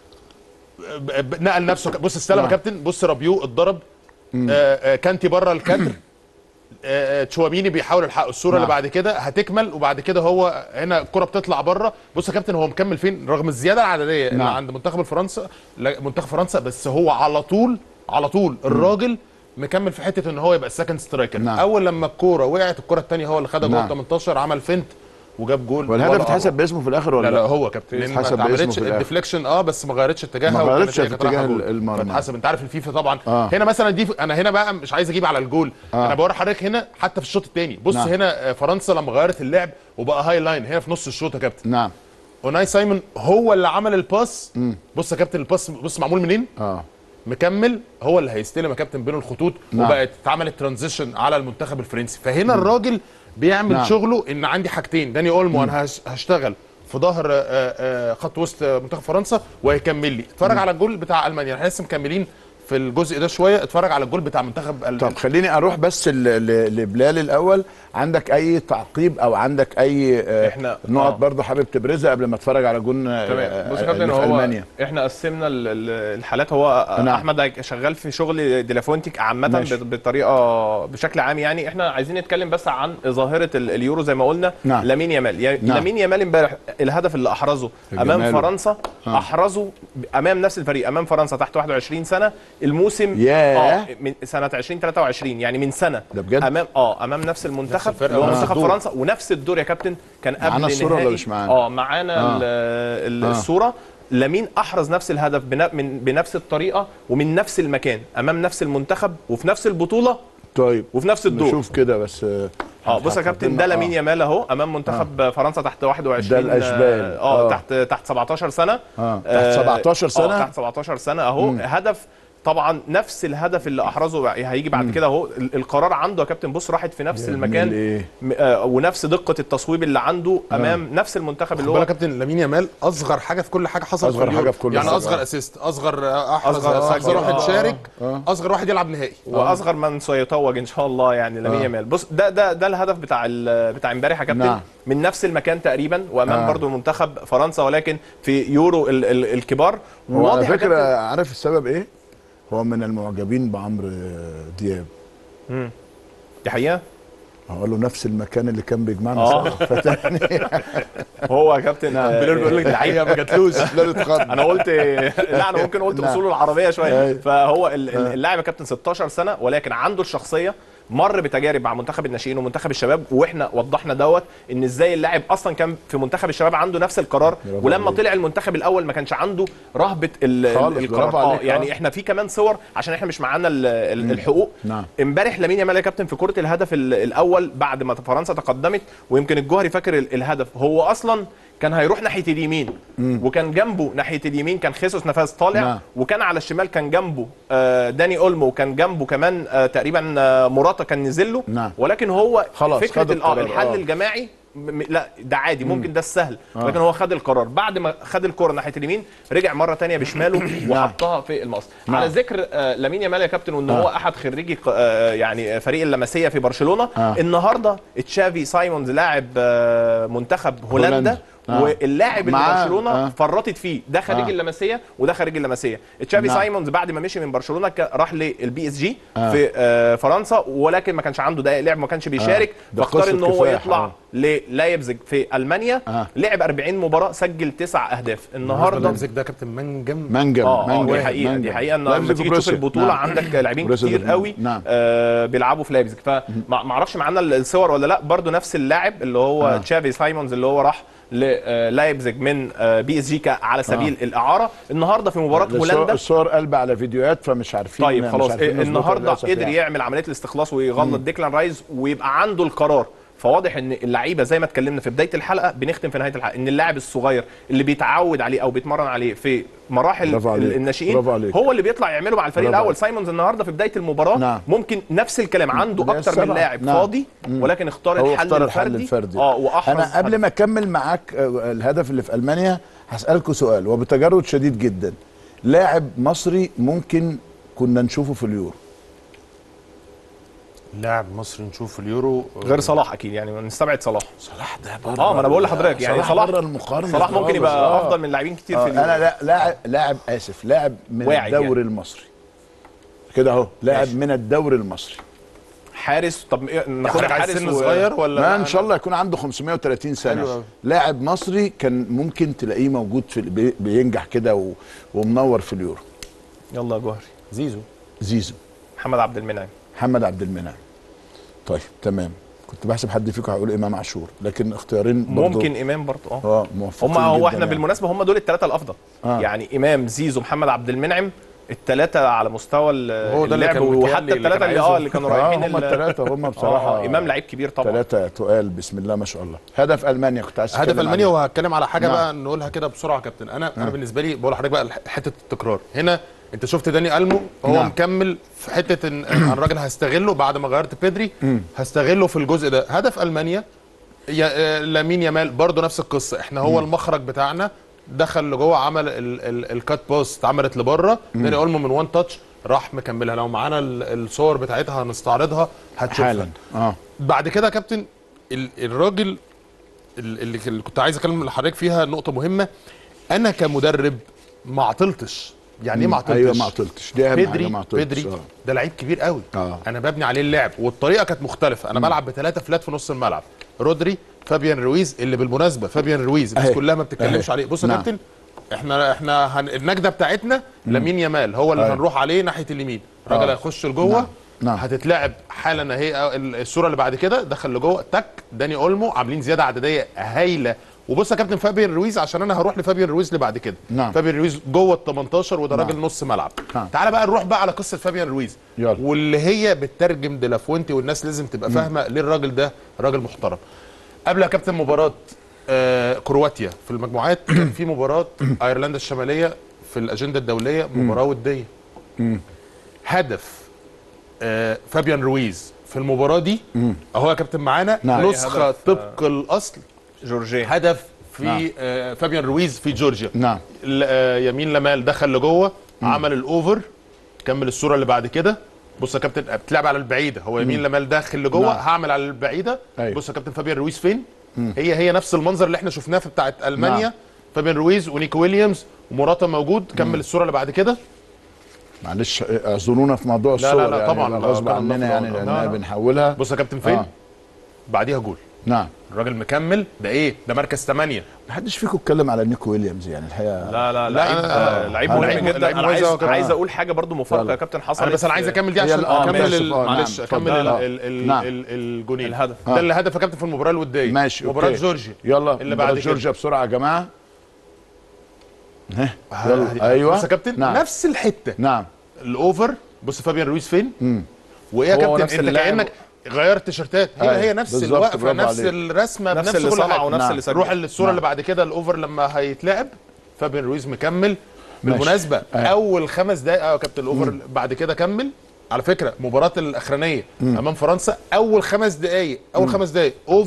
ب- ب- نقل نفسه ك- بص استلم يا نعم. كابتن بص رابيو اتضرب آه، آه، كانتي بره الكادر آه، آه، تشواميني بيحاول يلحقه الصوره نعم. اللي بعد كده هتكمل وبعد كده هو هنا الكره بتطلع بره بص يا كابتن هو مكمل فين رغم الزياده العدديه اللي نعم. عند منتخب فرنسا لا، منتخب فرنسا بس هو على طول على طول الراجل مكمل في حته ان هو يبقى السكند سترايكر نعم. اول لما الكوره وقعت الكره الثانيه هو اللي خدها جوه نعم. 18 عمل فنت وجاب جول والهدف ولا اتحسب باسمه في الاخر ولا لا لا هو كابتن لان ما اتحسب باسمه اتعملتش في الآخر. الديفليكشن اه بس ما غيرتش اتجاهها ما وكانت غيرتش هي في كانت رايحة اتجاه جول. المرمى. فاتحسب انت عارف الفيفا طبعا آه. هنا مثلا دي انا هنا بقى مش عايز اجيب على الجول آه. انا بوري حضرتك هنا حتى في الشوط الثاني بص نعم. هنا آه، فرنسا لما غيرت اللعب وبقى هاي لاين هنا في نص الشوط يا كابتن نعم اوناي سايمون هو اللي عمل الباس بص يا كابتن الباس بص معمول منين اه مكمل هو اللي هيستلم يا كابتن بين الخطوط نعم. وبقت اتعملت ترانزيشن على المنتخب الفرنسي فهنا الراجل بيعمل نعم. شغله ان عندي حاجتين داني اولمو انا هش- هشتغل في ظهر آه، آه، خط وسط آه، منتخب فرنسا وهيكمل لي اتفرج على الجول بتاع المانيا احنا لسه مكملين في الجزء ده شويه اتفرج على الجول بتاع منتخب ال- طب خليني اروح بس ل- ل- لبلال الاول عندك اي تعقيب او عندك اي آه، إحنا- نقط آه. برضو حابب تبرزها قبل ما اتفرج على جون آه، تمام بص آه، يا كابتن اللي في هو المانيا احنا قسمنا ال- ال- الحالات هو نعم. احمد شغال في شغل ديلافونتيك عامه ماشي. بط- بطريقه بشكل عام يعني احنا عايزين نتكلم بس عن ظاهره ال- اليورو زي ما قلنا نعم. لامين يامال يا- نعم. لامين يامال امبارح الهدف اللي احرزه امام جماله. فرنسا احرزه امام نفس الفريق امام فرنسا تحت 21 سنه الموسم ياه. اه من سنه 2023 يعني من سنه ده بجد؟ امام اه امام نفس المنتخب الفرقة اللي هو ونفس منتخب الدور. فرنسا ونفس الدور يا كابتن كان قبل معانا الصورة ولا نهائي- مش معانا؟ اه معانا آه. ال- ال- آه. الصوره لامين احرز نفس الهدف بن- من بنفس الطريقه ومن نفس المكان امام نفس المنتخب وفي نفس البطوله طيب وفي نفس الدور نشوف كده بس آه، اه بص يا كابتن ده آه. لامين يامال اهو امام منتخب فرنسا تحت 21 ده الأشبال. اه آه. تحت تحت 17 سنه آه. تحت 17 سنة؟ اه تحت 17 سنه اهو هدف طبعا نفس الهدف اللي احرزه هيجي بعد كده اهو ال- القرار عنده يا كابتن بص راحت في نفس يعمل المكان إيه؟ م- آه ونفس دقه التصويب اللي عنده امام نفس المنتخب اللي خد بالك هو يا كابتن لامين يامال اصغر حاجه في كل حاجه حصلت أصغر اليورو. حاجة في كل يعني حاجة. اصغر اسيست اصغر آه، احرز أصغر اصغر, سجل. واحد آه. شارك آه. اصغر واحد يلعب نهائي واصغر من سيتوج ان شاء الله يعني لامين آه. يامال بص ده ده ده الهدف بتاع ال- بتاع امبارح يا كابتن نعم. من نفس المكان تقريبا وامام آه. برضو منتخب فرنسا ولكن في يورو ال ال الكبار هو على واضح يا فكره كابتن- عارف السبب ايه؟ هو من المعجبين بعمرو آه، دياب دي حقيقه هقول له نفس المكان اللي كان بيجمعنا آه. سوا فتاني هو يا كابتن آه، بلال بيقول لك الحقيقه ما جاتلوش لا اتخض انا قلت لا انا ممكن قلت نعم. اصوله العربيه شويه أيوة. فهو ال- ال- اللاعب يا كابتن 16 سنه ولكن عنده الشخصيه مر بتجارب مع منتخب الناشئين ومنتخب الشباب واحنا وضحنا دوت ان ازاي اللاعب اصلا كان في منتخب الشباب عنده نفس القرار برافو ولما عليك. طلع المنتخب الاول ما كانش عنده رهبه ال- خالص، ال- القرار برافو اه عليك، يعني آه. احنا في كمان صور عشان احنا مش معانا ال- ال- الحقوق نعم. امبارح لامين يامال يا كابتن في كره الهدف ال- الاول بعد ما فرنسا تقدمت ويمكن الجوهري فاكر ال- الهدف هو اصلا كان هيروح ناحيه اليمين وكان جنبه ناحيه اليمين كان خيسوس نفاس طالع نعم. وكان على الشمال كان جنبه آه، داني اولمو وكان جنبه كمان آه، تقريبا آه، موراتا كان نزل له نعم. ولكن هو خلاص، فكره خد ال- آه، القرار، الحل آه. الجماعي م- لا ده عادي ممكن ده السهل لكن هو خد القرار بعد ما خد الكره ناحيه اليمين رجع مره تانية بشماله وحطها في المقص على ذكر آه، لامين يامال يا كابتن وان هو احد خريجي ق- آه، يعني فريق اللمسيه في برشلونه آه. النهارده تشافي سايمونز لاعب آه، منتخب هولندا هولندا. آه. واللاعب اللي معاه- برشلونه آه. فرطت فيه ده خريج آه. اللمسيه وده خريج اللمسيه تشافي نعم. سايمونز بعد ما مشي من برشلونه ك- راح للبي اس جي آه. في آه، فرنسا ولكن ما كانش عنده دقائق لعب ما كانش بيشارك ده فاختار قصة ان هو كفاح، يطلع آه. للايبزيج في المانيا آه. لعب 40 مباراه سجل تسع اهداف النهارده النهارده ده كابتن منجم منجم اه اه منجم دي حقيقه منجم. دي حقيقه ان لايبزيج لما تيجي تشوف وبروسيا. البطوله نعم. عندك لاعبين بروسيا كتير دورتموند. قوي نعم. آه بيلعبوا في لايبزيج فما اعرفش معانا الصور ولا لا برضو نفس اللاعب اللي هو آه. تشافي سايمونز اللي هو راح للايبزيج من آه، بي اس جي ك- على سبيل الاعاره النهارده في مباراه الصور, هولندا الصور قلب على فيديوهات فمش عارفين طيب مش خلاص عارفين إيه، نظبطها النهارده للأسف قدر يعني. يعمل عمليه الاستخلاص ويغلط ديكلان رايز ويبقى عنده القرار فواضح ان اللعيبه زي ما اتكلمنا في بدايه الحلقه بنختم في نهايه الحلقه ان اللاعب الصغير اللي بيتعود عليه او بيتمرن عليه في مراحل برافو عليك. الناشئين برافو عليك. هو اللي بيطلع يعمله مع الفريق برافو الاول عليك. سايمونز النهارده في بدايه المباراه نعم. ممكن نفس الكلام عنده ده اكتر من السبعة. لاعب نعم. فاضي مم. ولكن اختار هو الحل اختار الحل الفردي الفردي اه واحرز انا قبل هدف. ما اكمل معاك آه، الهدف اللي في المانيا هسالكوا سؤال وبتجرد شديد جدا لاعب مصري ممكن كنا نشوفه في اليورو لاعب مصري نشوف في اليورو غير صلاح اكيد يعني نستبعد صلاح صلاح ده بره اه ما انا بقول لحضرتك يعني صلاح بره المقارنه صلاح ممكن خالص. يبقى آه. افضل من لاعبين كتير آه، في اليورو انا لا لاعب لاعب اسف لاعب من واعي الدوري يعني. المصري كده اهو لاعب ماشي. من الدوري المصري حارس طب إيه، ناخدها حضرتك عايز حارس سن و- صغير ولا ما لا؟ ان شاء الله يكون عنده 530 حلو سنه أوي. لاعب مصري كان ممكن تلاقيه موجود في بي- بينجح كده و- ومنور في اليورو يلا يا جوهري زيزو زيزو محمد عبد المنعم محمد عبد المنعم طيب تمام كنت بحسب حد فيكم هيقول امام عاشور لكن اختيارين برضو ممكن امام برضه اه اه موفقين هم هو جداً احنا يعني. بالمناسبه هم دول الثلاثه الافضل آه. آه. يعني امام زيزو محمد عبد المنعم الثلاثه على مستوى ال- هو ده اللي اللعب كان متهيألي وحتى اللي الثلاثه كان اللي عايزه. اه اللي كانوا اه رايحين هم ال- الثلاثه هم بصراحه آه امام لعيب كبير طبعا ثلاثه تقال بسم الله ما شاء الله هدف المانيا كنت عايز هدف تتكلم المانيا عليه. وهتكلم على حاجه نعم. بقى نقولها كده بسرعه يا كابتن انا انا بالنسبه لي بقول لحضرتك بقى حته التكرار هنا انت شفت داني المو هو نعم. مكمل في حته ان إن الراجل هستغله بعد ما غيرت بيدري هستغله في الجزء ده هدف المانيا يا آه، لامين يامال برضه نفس القصه احنا هو المخرج بتاعنا دخل لجوه عمل ال- ال- الكات بوست اتعملت لبره داني اولمو من وان تاتش راح مكملها لو معانا ال- الصور بتاعتها هنستعرضها هتشوفها حالا اه بعد كده يا كابتن ال- الراجل ال- اللي اللي كنت عايز اكلم لحضرتك فيها نقطه مهمه انا كمدرب ما عطلتش يعني ايه ما عطلتش ايوه ما عطلتش دي اهم حاجه بيدري ما عطلتش بيدري آه. ده لعيب كبير قوي آه. انا ببني عليه اللعب والطريقه كانت مختلفه انا بلعب بثلاثه فلات في نص الملعب رودري فابيان رويز اللي بالمناسبه فابيان رويز الناس أهي. كلها ما بتتكلمش أهي. عليه بص يا نعم. كابتن احنا احنا هن... النجده بتاعتنا لامين يامال هو اللي أيوة. هنروح عليه ناحيه اليمين الراجل آه. هيخش لجوه نعم. نعم. هتتلعب حالا اهي ال- الصوره اللي بعد كده دخل لجوه تك داني اولمو عاملين زياده عدديه هايله وبص يا كابتن فابيان رويز عشان انا هروح لفابيان رويز اللي بعد كده نعم. فابيان رويز جوه ال 18 وده نعم. راجل نص ملعب نعم. تعالى بقى نروح بقى على قصه فابيان رويز يلا. واللي هي بتترجم ديلافوينتي والناس لازم تبقى فاهمه ليه الراجل ده راجل محترم قبل يا كابتن مباراه آه كرواتيا في المجموعات كان في مباراه ايرلندا الشماليه في الاجنده الدوليه مباراه وديه هدف آه فابيان رويز في المباراه دي اهو يا كابتن معانا نعم. نسخه هدف، طبق الاصل جورجيه هدف في نعم. آه فابيان رويز في جورجيا نعم ل- آه، يمين لمال دخل لجوه عمل الاوفر كمل الصوره اللي بعد كده بص يا كابتن بتلعب على البعيده هو يمين لمال داخل لجوه نعم. هعمل على البعيده أيوة. بص يا كابتن فابيان رويز فين هي هي نفس المنظر اللي احنا شفناه في بتاعه المانيا نعم. فابيان رويز ونيكو ويليامز ومراتا موجود كمل الصوره اللي بعد كده معلش اعذرونا في موضوع لا، الصور لا، يعني طبعاً، غصب كان الله عننا في يعني العون. لاننا لا، لا. بنحولها بص يا كابتن فين آه. بعديها جول نعم الراجل مكمل ده ايه ده مركز 8 محدش فيكم اتكلم على نيكو ويليامز يعني الحقيقه لا لا لا، لعيب آه، آه، لعيب آه، مهم لعيب- جدا لعيب انا مميز عايز أوي كمان. عايز اقول حاجه برضو مفارقه يلا. يا كابتن حصلت انا بس انا عايز اكمل دي هي عشان ال- آه، اكمل ماشي، ال- آه، نعم، معلش اكمل اتفضل. ال- آه. ال- ال- نعم. ال- الجونين الهدف. ده اللي هدف يا كابتن في المباراه الوديه ماشي مباراه أوكي. جورجيا يلا اللي اللي بعد بعد كده. جورجيا بسرعه يا جماعه ها ه- يلا ايوه بص يا كابتن نعم نفس الحته نعم الاوفر بص فابيان رويز فين وايه يا هو كابتن نفس انت اللاعب. كانك غيرت تيشرتات هي أيوة، هي نفس بالظبط، الوقفه برافو نفس عليك. الرسمه نفس بنفس اللي كل صنع حاجه ونفس نعم. اللي سجل روح للصوره نعم. اللي بعد كده الاوفر لما هيتلعب فابيان رويز مكمل ماشي. بالمناسبه أيوة. اول خمس دقائق اه يا كابتن الاوفر بعد كده كمل على فكره مباراه الاخرانيه امام فرنسا اول خمس دقائق اول خمس دقائق اوفر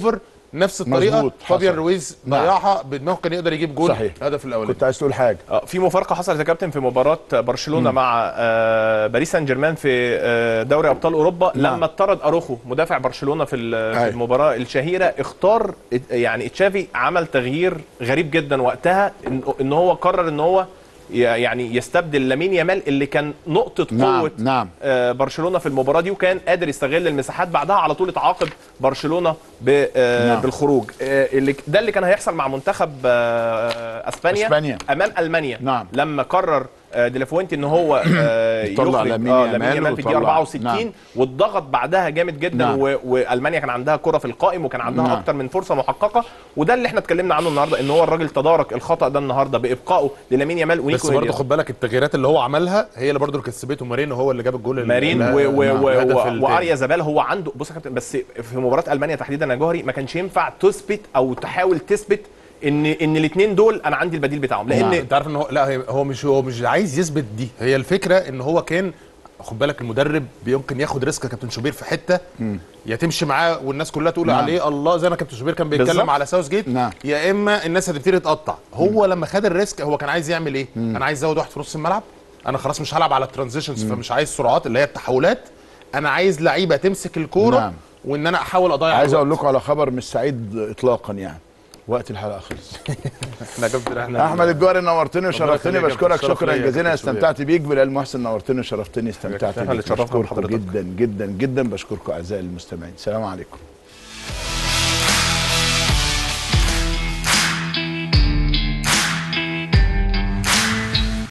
نفس الطريقه مظبوط، فابيان حصل. رويز نعم. ضيعها بدماغه كان يقدر يجيب جول صحيح. الهدف الاولاني كنت عايز تقول حاجه آه، في مفارقه حصلت يا كابتن في مباراه برشلونه مع آه، باريس سان جيرمان في آه، دوري ابطال اوروبا نعم. لما اطرد اروخو مدافع برشلونه في ال- في أيوة. المباراه الشهيره اختار يعني تشافي عمل تغيير غريب جدا وقتها إن- ان هو قرر ان هو ي- يعني يستبدل لامين يامال اللي كان نقطه نعم، قوه نعم. آه، برشلونه في المباراه دي وكان قادر يستغل المساحات بعدها على طول اتعاقب برشلونه ب- آه، نعم. بالخروج آه، اللي ده اللي كان هيحصل مع منتخب آه، اسبانيا, أسبانيا. امام المانيا نعم. لما قرر آه، ديلافوينتي ان هو آه، يطلع يخرج لامين آه، يامال لامين يامال في الدقيقه ويطلع- 64 نعم. واتضغط بعدها جامد جدا نعم. و... والمانيا كان عندها كره في القائم وكان عندها نعم. اكتر من فرصه محققه وده اللي احنا اتكلمنا عنه النهارده ان هو الراجل تدارك الخطا ده النهارده بابقائه للامين يامال ونيكو بس برضه ويليامز. خد بالك التغييرات اللي هو عملها هي اللي برضه كسبته مارينو هو اللي جاب الجول ال- مارين ال- و و نعم، و الهدف و التاني. واريا زبال هو عنده بص يا كابتن بس في مباراه المانيا تحديدا يا جوهري ما كانش ينفع تثبت او تحاول تثبت ان ان الاثنين دول انا عندي البديل بتاعهم لان نعم. انت عارف ان هو لا هي- هو مش هو مش عايز يثبت دي هي الفكره ان هو كان خد بالك المدرب بيمكن ياخد ريسك يا كابتن شوبير في حته يا تمشي معاه والناس كلها تقول نعم. عليه الله زي ما كابتن شوبير كان بيتكلم بالظبط. على ساوث جيت نعم. يا اما الناس هتبتدي تقطع هو لما خد الريسك هو كان عايز يعمل ايه انا عايز ازود واحد في نص الملعب انا خلاص مش هلعب على الترانزيشنز فمش عايز سرعات اللي هي التحولات انا عايز لعيبه تمسك الكوره نعم. وان انا احاول اضيع عايز الوقت. اقول لكم على خبر مش سعيد اطلاقا يعني وقت الحلقه خلص احنا يا كابتن احنا احمد الجوهري نورتني وشرفتني يخليك يا بشكرك كابتن. شرف شكرا ليا يا جزيلا كابتن استمتعت بيك بلال محسن نورتني وشرفتني استمتعت احنا اللي بيك اتشرفنا بشكركم بحضرتك. جدا جدا جدا بشكركم اعزائي المستمعين سلام عليكم